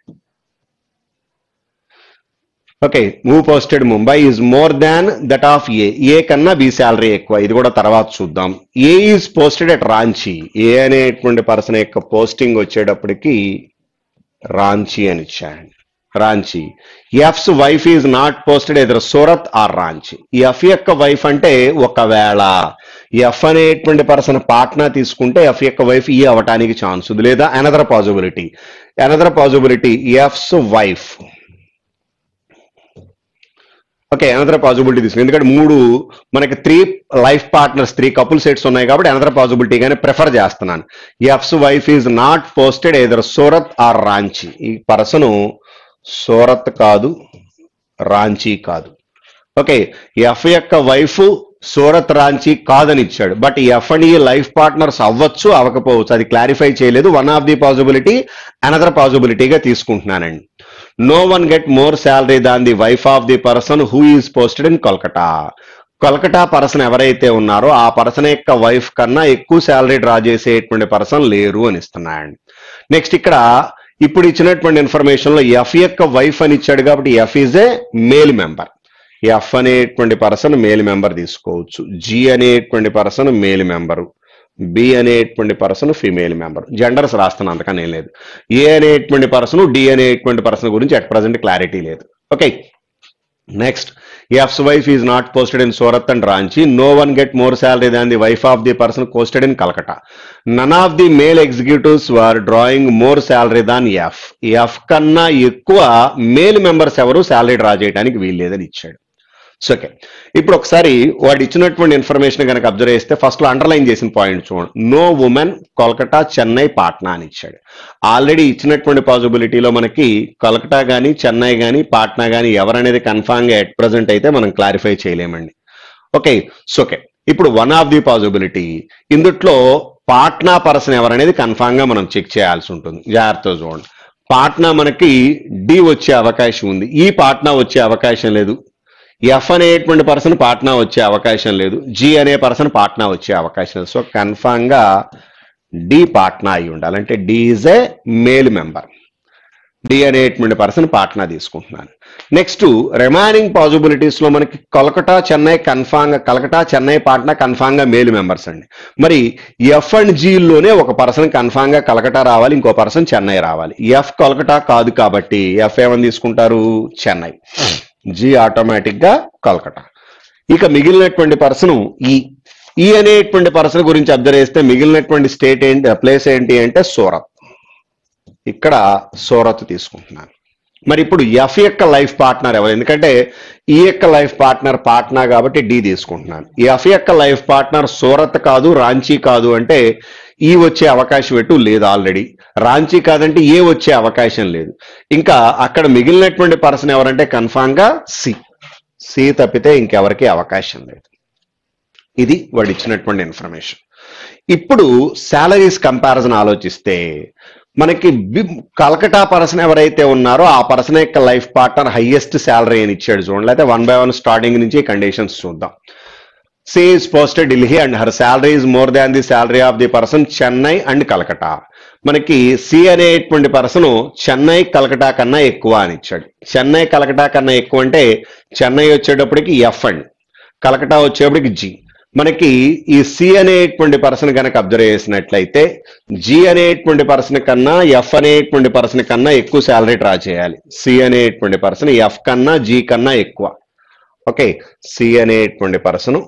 okay move posted Mumbai is more than that of A A కన్నా B salary ఎక్కువ ఇది కూడా తర్వాత చూద్దాం A is posted at Ranchi A అనేటువంటి పర్సన్ యొక్క పోస్టింగ్ వచ్చేటప్పటికి రాంచీ అని ఇచ్చాడు Ranchi F's wife is not posted ఎదురు సూరత్ ఆర్ రాంచీ ఎఫ్ యొక్క వైఫ్ అంటే ఒకవేళ ఎఫ్ అనేటువంటి పర్సన్ పాట్నా తీసుకుంటే ఎఫ్ యొక్క వైఫ్ ఈ అవటానికి ఛాన్స్ ఉంది లేదా another possibility another possibility F's wife okay another possibility తీసుకుని ఎందుకంటే మూడు మనకి three life partners three couple sets ఉన్నాయి కాబట్టి అనదర్ పాసిబిలిటీ గానే ప్రిఫర్ చేస్తున్నాను F's wife is not posted either Surat or Ranchi ఈ పర్సన్ సూరత్ కాదు రాంచీ కాదు ఓకే ఎఫ్ యొక్క వైఫ్ సూరత్ రాంచీ కాదని ఇచ్చాడు but F and E life partners అవ్వచ్చు అవ్వకపోవచ్చు అది క్లారిఫై చేయలేదు one of the possibility another పాసిబిలిటీగా తీసుకుంటున్నానండి no one get more salary than the wife of the person who is posted in Kolkata Calcutta person ఎవరైతే ఉన్నారో ఆ పర్సన్ యొక్క వైఫ్ కన్నా ఎక్కువ శాలరీ డ్రా చేసేటువంటి పర్సన్ లేరు అని ఇస్తున్నాయండి నెక్స్ట్ ఇక్కడ ఇప్పుడు ఇచ్చినటువంటి ఇన్ఫర్మేషన్ లో ఎఫ్ యొక్క వైఫ్ అని ఇచ్చాడు కాబట్టి F is a male member F అనేటువంటి పర్సన్ మేల్ మెంబర్ తీసుకోవచ్చు జి అనేటువంటి పర్సన్ మేల్ మెంబరు బి అనేటువంటి పర్సన్ ఫీమేల్ మెంబర్ జెండర్స్ రాస్తాను అంతకనే లేదు ఏ అనేటువంటి పర్సన్ డి అనేటువంటి పర్సన్ గురించి అట్ ప్రజెంట్ క్లారిటీ లేదు okay next F's wife is not posted in Surat and Ranchi no one get more salary than the wife of the person posted in Calcutta none of the male executives were drawing more salary than F F కన్నా ఎక్కువ male members ఎవరు salary draw చేయడానికి వీల్లేదని ఇచ్చాడు so okay ఇప్పుడు ఒకసారి వాడు ఇచ్చినటువంటి ఇన్ఫర్మేషన్ కనుక అబ్జర్వ్ చేస్తే ఫస్ట్ లో అండర్లైన్ చేసిన పాయింట్ చూడండి నో ఉమెన్ కోల్కతా చెన్నై పాట్నా అని ఇచ్చాడు ఆల్రెడీ ఇచ్చినటువంటి పాసిబిలిటీలో మనకి కోల్కతా కానీ చెన్నై కానీ పాట్నా కానీ ఎవరనేది కన్ఫామ్ గా ఎట్ ప్రజెంట్ అయితే మనం క్లారిఫై చేయలేమండి ఓకే సో ఓకే ఇప్పుడు వన్ ఆఫ్ ది పాసిబిలిటీ ఇందుట్లో పాట్నా పర్సన్ ఎవరనేది కన్ఫామ్ గా మనం చెక్ చేయాల్సి ఉంటుంది జాగ్రత్తగా చూడండి పాట్నా మనకి డి వచ్చే అవకాశం ఉంది ఈ పాట్నా వచ్చే అవకాశం లేదు ఎఫ్ అనేటువంటి పర్సన్ పాట్నా వచ్చే అవకాశం లేదు జి అనే పర్సన్ పాట్నా వచ్చే అవకాశం లేదు సో కన్ఫామ్ గా డి పాట్నా అయి ఉండాలి అంటే D is a male member D అనేటువంటి పర్సన్ పాట్నా తీసుకుంటున్నాను నెక్స్ట్ రిమైనింగ్ పాసిబిలిటీస్ లో మనకి కలకటా చెన్నై కన్ఫామ్ గా కలకటా చెన్నై పాట్నా కన్ఫామ్ గా మేల్ మెంబర్స్ అండి మరి ఎఫ్ అండ్ జీలోనే ఒక పర్సన్ కన్ఫామ్ గా కలకటా రావాలి ఇంకో పర్సన్ చెన్నై రావాలి ఎఫ్ కలకటా కాదు కాబట్టి ఎఫ్ ఏమని తీసుకుంటారు చెన్నై జి ఆటోమేటిక్ గా కలకటా ఇక మిగిలినటువంటి పర్సన్ ఈ ఈ అనేటువంటి పర్సన్ గురించి అబ్జర్వ్ చేస్తే మిగిలినటువంటి స్టేట్ ఏంటి ప్లేస్ ఏంటి అంటే సూరత్ ఇక్కడ సూరత్ తీసుకుంటున్నాను మరి ఇప్పుడు ఎఫ్ యొక్క లైఫ్ పార్ట్నర్ ఎవరు ఎందుకంటే ఈ యొక్క లైఫ్ పార్ట్నర్ పాట్నా కాబట్టి డి తీసుకుంటున్నాను ఎఫ్ యొక్క లైఫ్ పార్ట్నర్ సూరత్ కాదు రాంచీ కాదు అంటే ఈ వచ్చే అవకాశం ఎటు లేదు ఆల్రెడీ రాంచీ కాదంటే ఏ వచ్చే అవకాశం లేదు ఇంకా అక్కడ మిగిలినటువంటి పర్సన్ ఎవరంటే కన్ఫామ్ గా సి సి తప్పితే ఇంకెవరికి అవకాశం లేదు ఇది వాడు ఇచ్చినటువంటి ఇన్ఫర్మేషన్ ఇప్పుడు శాలరీస్ కంపారిజన్ ఆలోచిస్తే మనకి బి- కలకటా పర్సన్ ఎవరైతే ఉన్నారో ఆ పర్సన్ యొక్క లైఫ్ పార్ట్నర్ హైయెస్ట్ శాలరీ అని ఇచ్చాడు చూడండి అయితే వన్ బై వన్ స్టార్టింగ్ నుంచి కండిషన్స్ చూద్దాం C is posted Delhi and her salary is more than the salary of the person Chennai and Kolkata మనకి సి అనేటువంటి పర్సన్ చెన్నై కలకటా కన్నా ఎక్కువ అని ఇచ్చాడు చెన్నై కలకటా కన్నా ఎక్కువ అంటే చెన్నై వచ్చేటప్పటికి ఎఫ్ అండ్ కలకటా వచ్చేటప్పటికి జి మనకి ఈ సి అనేటువంటి పర్సన్ కనుక అబ్జర్వ్ చేసినట్లయితే జి అనేటువంటి పర్సన్ కన్నా ఎఫ్ అనేటువంటి పర్సన్ కన్నా ఎక్కువ శాలరీ డ్రా చేయాలి సి అనేటువంటి పర్సన్ ఎఫ్ కన్నా జి కన్నా ఎక్కువ ఓకే సి అనేటువంటి పర్సన్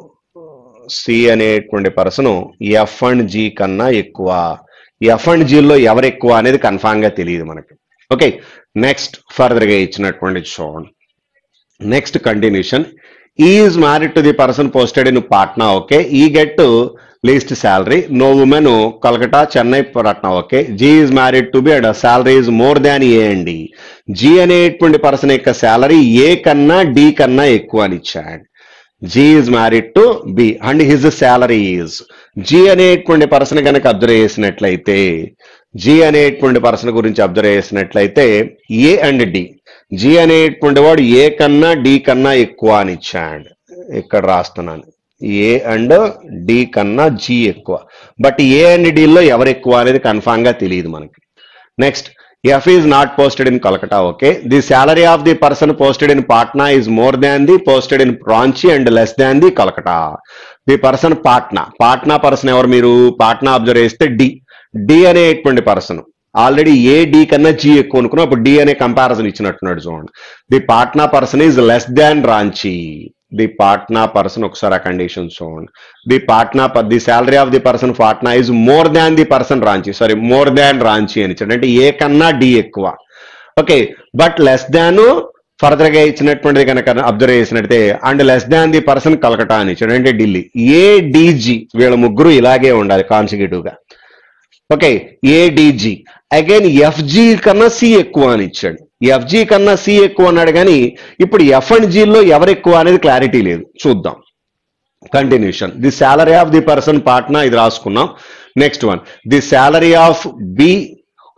సి అనేటువంటి పర్సన్ ఎఫ్ అండ్ జి కన్నా ఎక్కువ ఎఫ్ అండ్ జీలో ఎవరు ఎక్కువ అనేది కన్ఫామ్ గా తెలియదు మనకి ఓకే నెక్స్ట్ ఫర్దర్ గా ఇచ్చినటువంటి చూడండి next continuation is married to the person posted in Patna okay E get least salary no women Kolkata Chennai Patna okay G is married to B and salary is more than A అండి G అనేటువంటి person యొక్క salary A కన్నా D కన్నా ఎక్కువ అని ఇచ్చాడు G is married to B and his salary is G అనేటువంటి person కనుక అబ్జర్వ్ చేసినట్లయితే జీ అనేటువంటి పర్సన్ గురించి అబ్జర్వ్ చేసినట్లయితే ఏ అండ్ డి జీ అనేటువంటి వాడు ఏ కన్నా డి కన్నా ఎక్కువ అని ఇచ్చాడు ఇక్కడ రాస్తున్నాను ఏ అండ్ డి కన్నా జీ ఎక్కువ బట్ ఏ అండ్ డిలో ఎవరు ఎక్కువ అనేది కన్ఫామ్ గా తెలియదు మనకి next F is not posted in Kolkata okay the salary of the person posted in Patna is more than the posted in Ranchi and less than the Kolkata the person Patna Patna person ఎవరు మీరు Patna observe చేస్తే డి డి అనేటువంటి person already A D కన్నా G ఎక్కువ అనుకున్నా అప్పుడు D అనే comparison ఇచ్చినట్టున్నాడు చూడండి the Patna person is less than Ranchi the Patna person ఒకసారి ఆ కండిషన్ చూడండి the Patna the salary of the person Patna is more than the person Ranchi sorry more than Ranchi అని ఇచ్చాడు అంటే ఏ కన్నా డి ఎక్కువ okay but less than further గా ఇచ్చినటువంటిది కనుక అబ్జర్వ్ చేసినట్టే and less than the person Kolkata అని ఇచ్చాడు అంటే ఢిల్లీ ఏ డిజి వీళ్ళ ముగ్గురు ఇలాగే ఉండాలి కాన్సిక్యూటివ్ గా ఓకే ఏడిజి అగైన్ ఎఫ్జి కన్నా సి ఎక్కువ అని ఇచ్చాడు ఎఫ్జి కన్నా సి ఎక్కువ అన్నాడు కానీ ఇప్పుడు ఎఫ్ అండ్ జీలో ఎవరు ఎక్కువ అనేది క్లారిటీ లేదు చూద్దాం continuation the salary of the person Patna ఇది రాసుకున్నాం next one the salary of B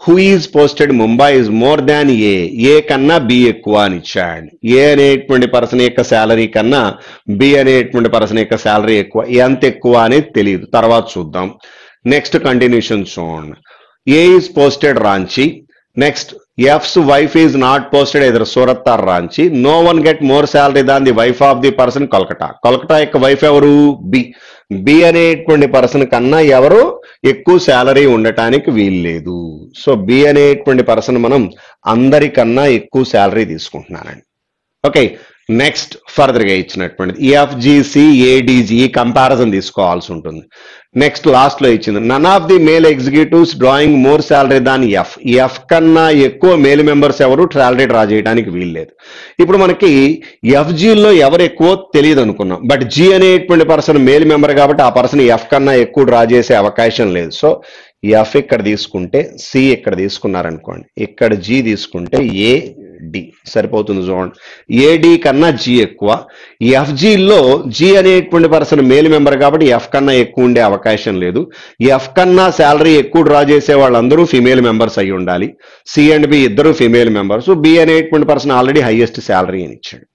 who is posted Mumbai is more than A A కన్నా బి ఎక్కువ అని ఇచ్చాడు ఏ అనేటువంటి పర్సన్ యొక్క శాలరీ కన్నా బి అనేటువంటి పర్సన్ యొక్క శాలరీ ఎక్కువ ఎంత ఎక్కువ అనేది తెలియదు తర్వాత చూద్దాం నెక్స్ట్ కంటిన్యూషన్ చూడండి A is posted Ranchi next F's wife is not posted ఎదురు Surat or Ranchi no one get more salary than the wife of the person Kolkata Kolkata యొక్క వైఫ్ ఎవరు బి బి అనేటువంటి పర్సన్ కన్నా ఎవరు ఎక్కువ శాలరీ ఉండటానికి వీల్లేదు సో బి అనేటువంటి పర్సన్ మనం అందరికన్నా ఎక్కువ శాలరీ తీసుకుంటున్నానండి ఓకే నెక్స్ట్ ఫర్దర్ గా ఇచ్చినటువంటిది ఈఎఫ్జిసి ఏడిజి కంపారిజన్ తీసుకోవాల్సి ఉంటుంది నెక్స్ట్ లాస్ట్ లో ఇచ్చింది none of the male executives drawing more salary than F F కన్నా ఎక్కువ మేల్ మెంబర్స్ ఎవరు శాలరీ డ్రా చేయడానికి వీల్లేదు ఇప్పుడు మనకి ఎఫ్జీలో ఎవరు ఎక్కువ తెలియదు అనుకున్నాం బట్ జి అనేటువంటి పర్సన్ మేల్ మెంబర్ కాబట్టి ఆ పర్సన్ ఎఫ్ కన్నా ఎక్కువ డ్రా చేసే అవకాశం లేదు సో ఎఫ్ ఇక్కడ తీసుకుంటే సి ఇక్కడ తీసుకున్నారనుకోండి ఇక్కడ జి తీసుకుంటే ఏ డి సరిపోతుంది చూడండి ఏడి కన్నా జి ఎక్కువ ఎఫ్జిలో జి అనేటువంటి పర్సన్ మేల్ మెంబర్ కాబట్టి ఎఫ్ కన్నా ఎక్కువ ఉండే అవకాశం లేదు ఎఫ్ కన్నా శాలరీ ఎక్కువ డ్రా చేసే వాళ్ళందరూ ఫిమేల్ మెంబర్స్ అయి ఉండాలి సి అండ్ బి ఇద్దరు ఫిమేల్ మెంబర్స్ బి అనేటువంటి పర్సన్ ఆల్రెడీ హైయెస్ట్ శాలరీ అని ఇచ్చాడు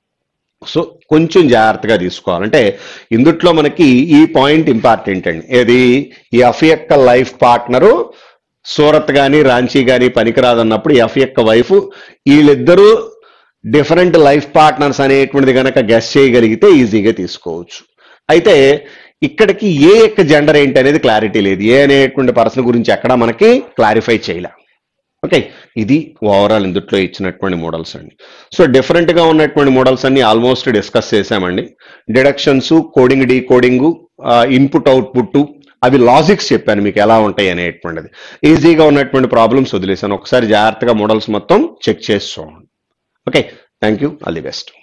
సో కొంచెం జాగ్రత్తగా తీసుకోవాలంటే ఇందుట్లో మనకి ఈ పాయింట్ ఇంపార్టెంట్ అండి ఏది ఈ ఎఫ్ యొక్క లైఫ్ పార్ట్నరు సూరత్ కానీ రాంచీ కానీ పనికిరాదన్నప్పుడు ఎఫ్ యొక్క వైఫ్ వీళ్ళిద్దరూ డిఫరెంట్ లైఫ్ పార్ట్నర్స్ అనేటువంటిది కనుక గెస్ చేయగలిగితే ఈజీగా తీసుకోవచ్చు అయితే ఇక్కడికి ఏ యొక్క జెండర్ ఏంటి అనేది క్లారిటీ లేదు ఏ అనేటువంటి పర్సన్ గురించి ఎక్కడ మనకి క్లారిఫై చేయలే ఓకే ఇది ఓవరాల్ ఇందుట్లో ఇచ్చినటువంటి మోడల్స్ అండి సో డిఫరెంట్ గా ఉన్నటువంటి మోడల్స్ అన్ని ఆల్మోస్ట్ డిస్కస్ చేశామండి deductions coding D coding input output అవి లాజిక్స్ చెప్పాను మీకు ఎలా ఉంటాయి అనేటువంటిది ఈజీగా ఉన్నటువంటి ప్రాబ్లమ్స్ వదిలేసాను ఒకసారి జాగ్రత్తగా మోడల్స్ మొత్తం చెక్ చేసి చూడండి okay thank you all the best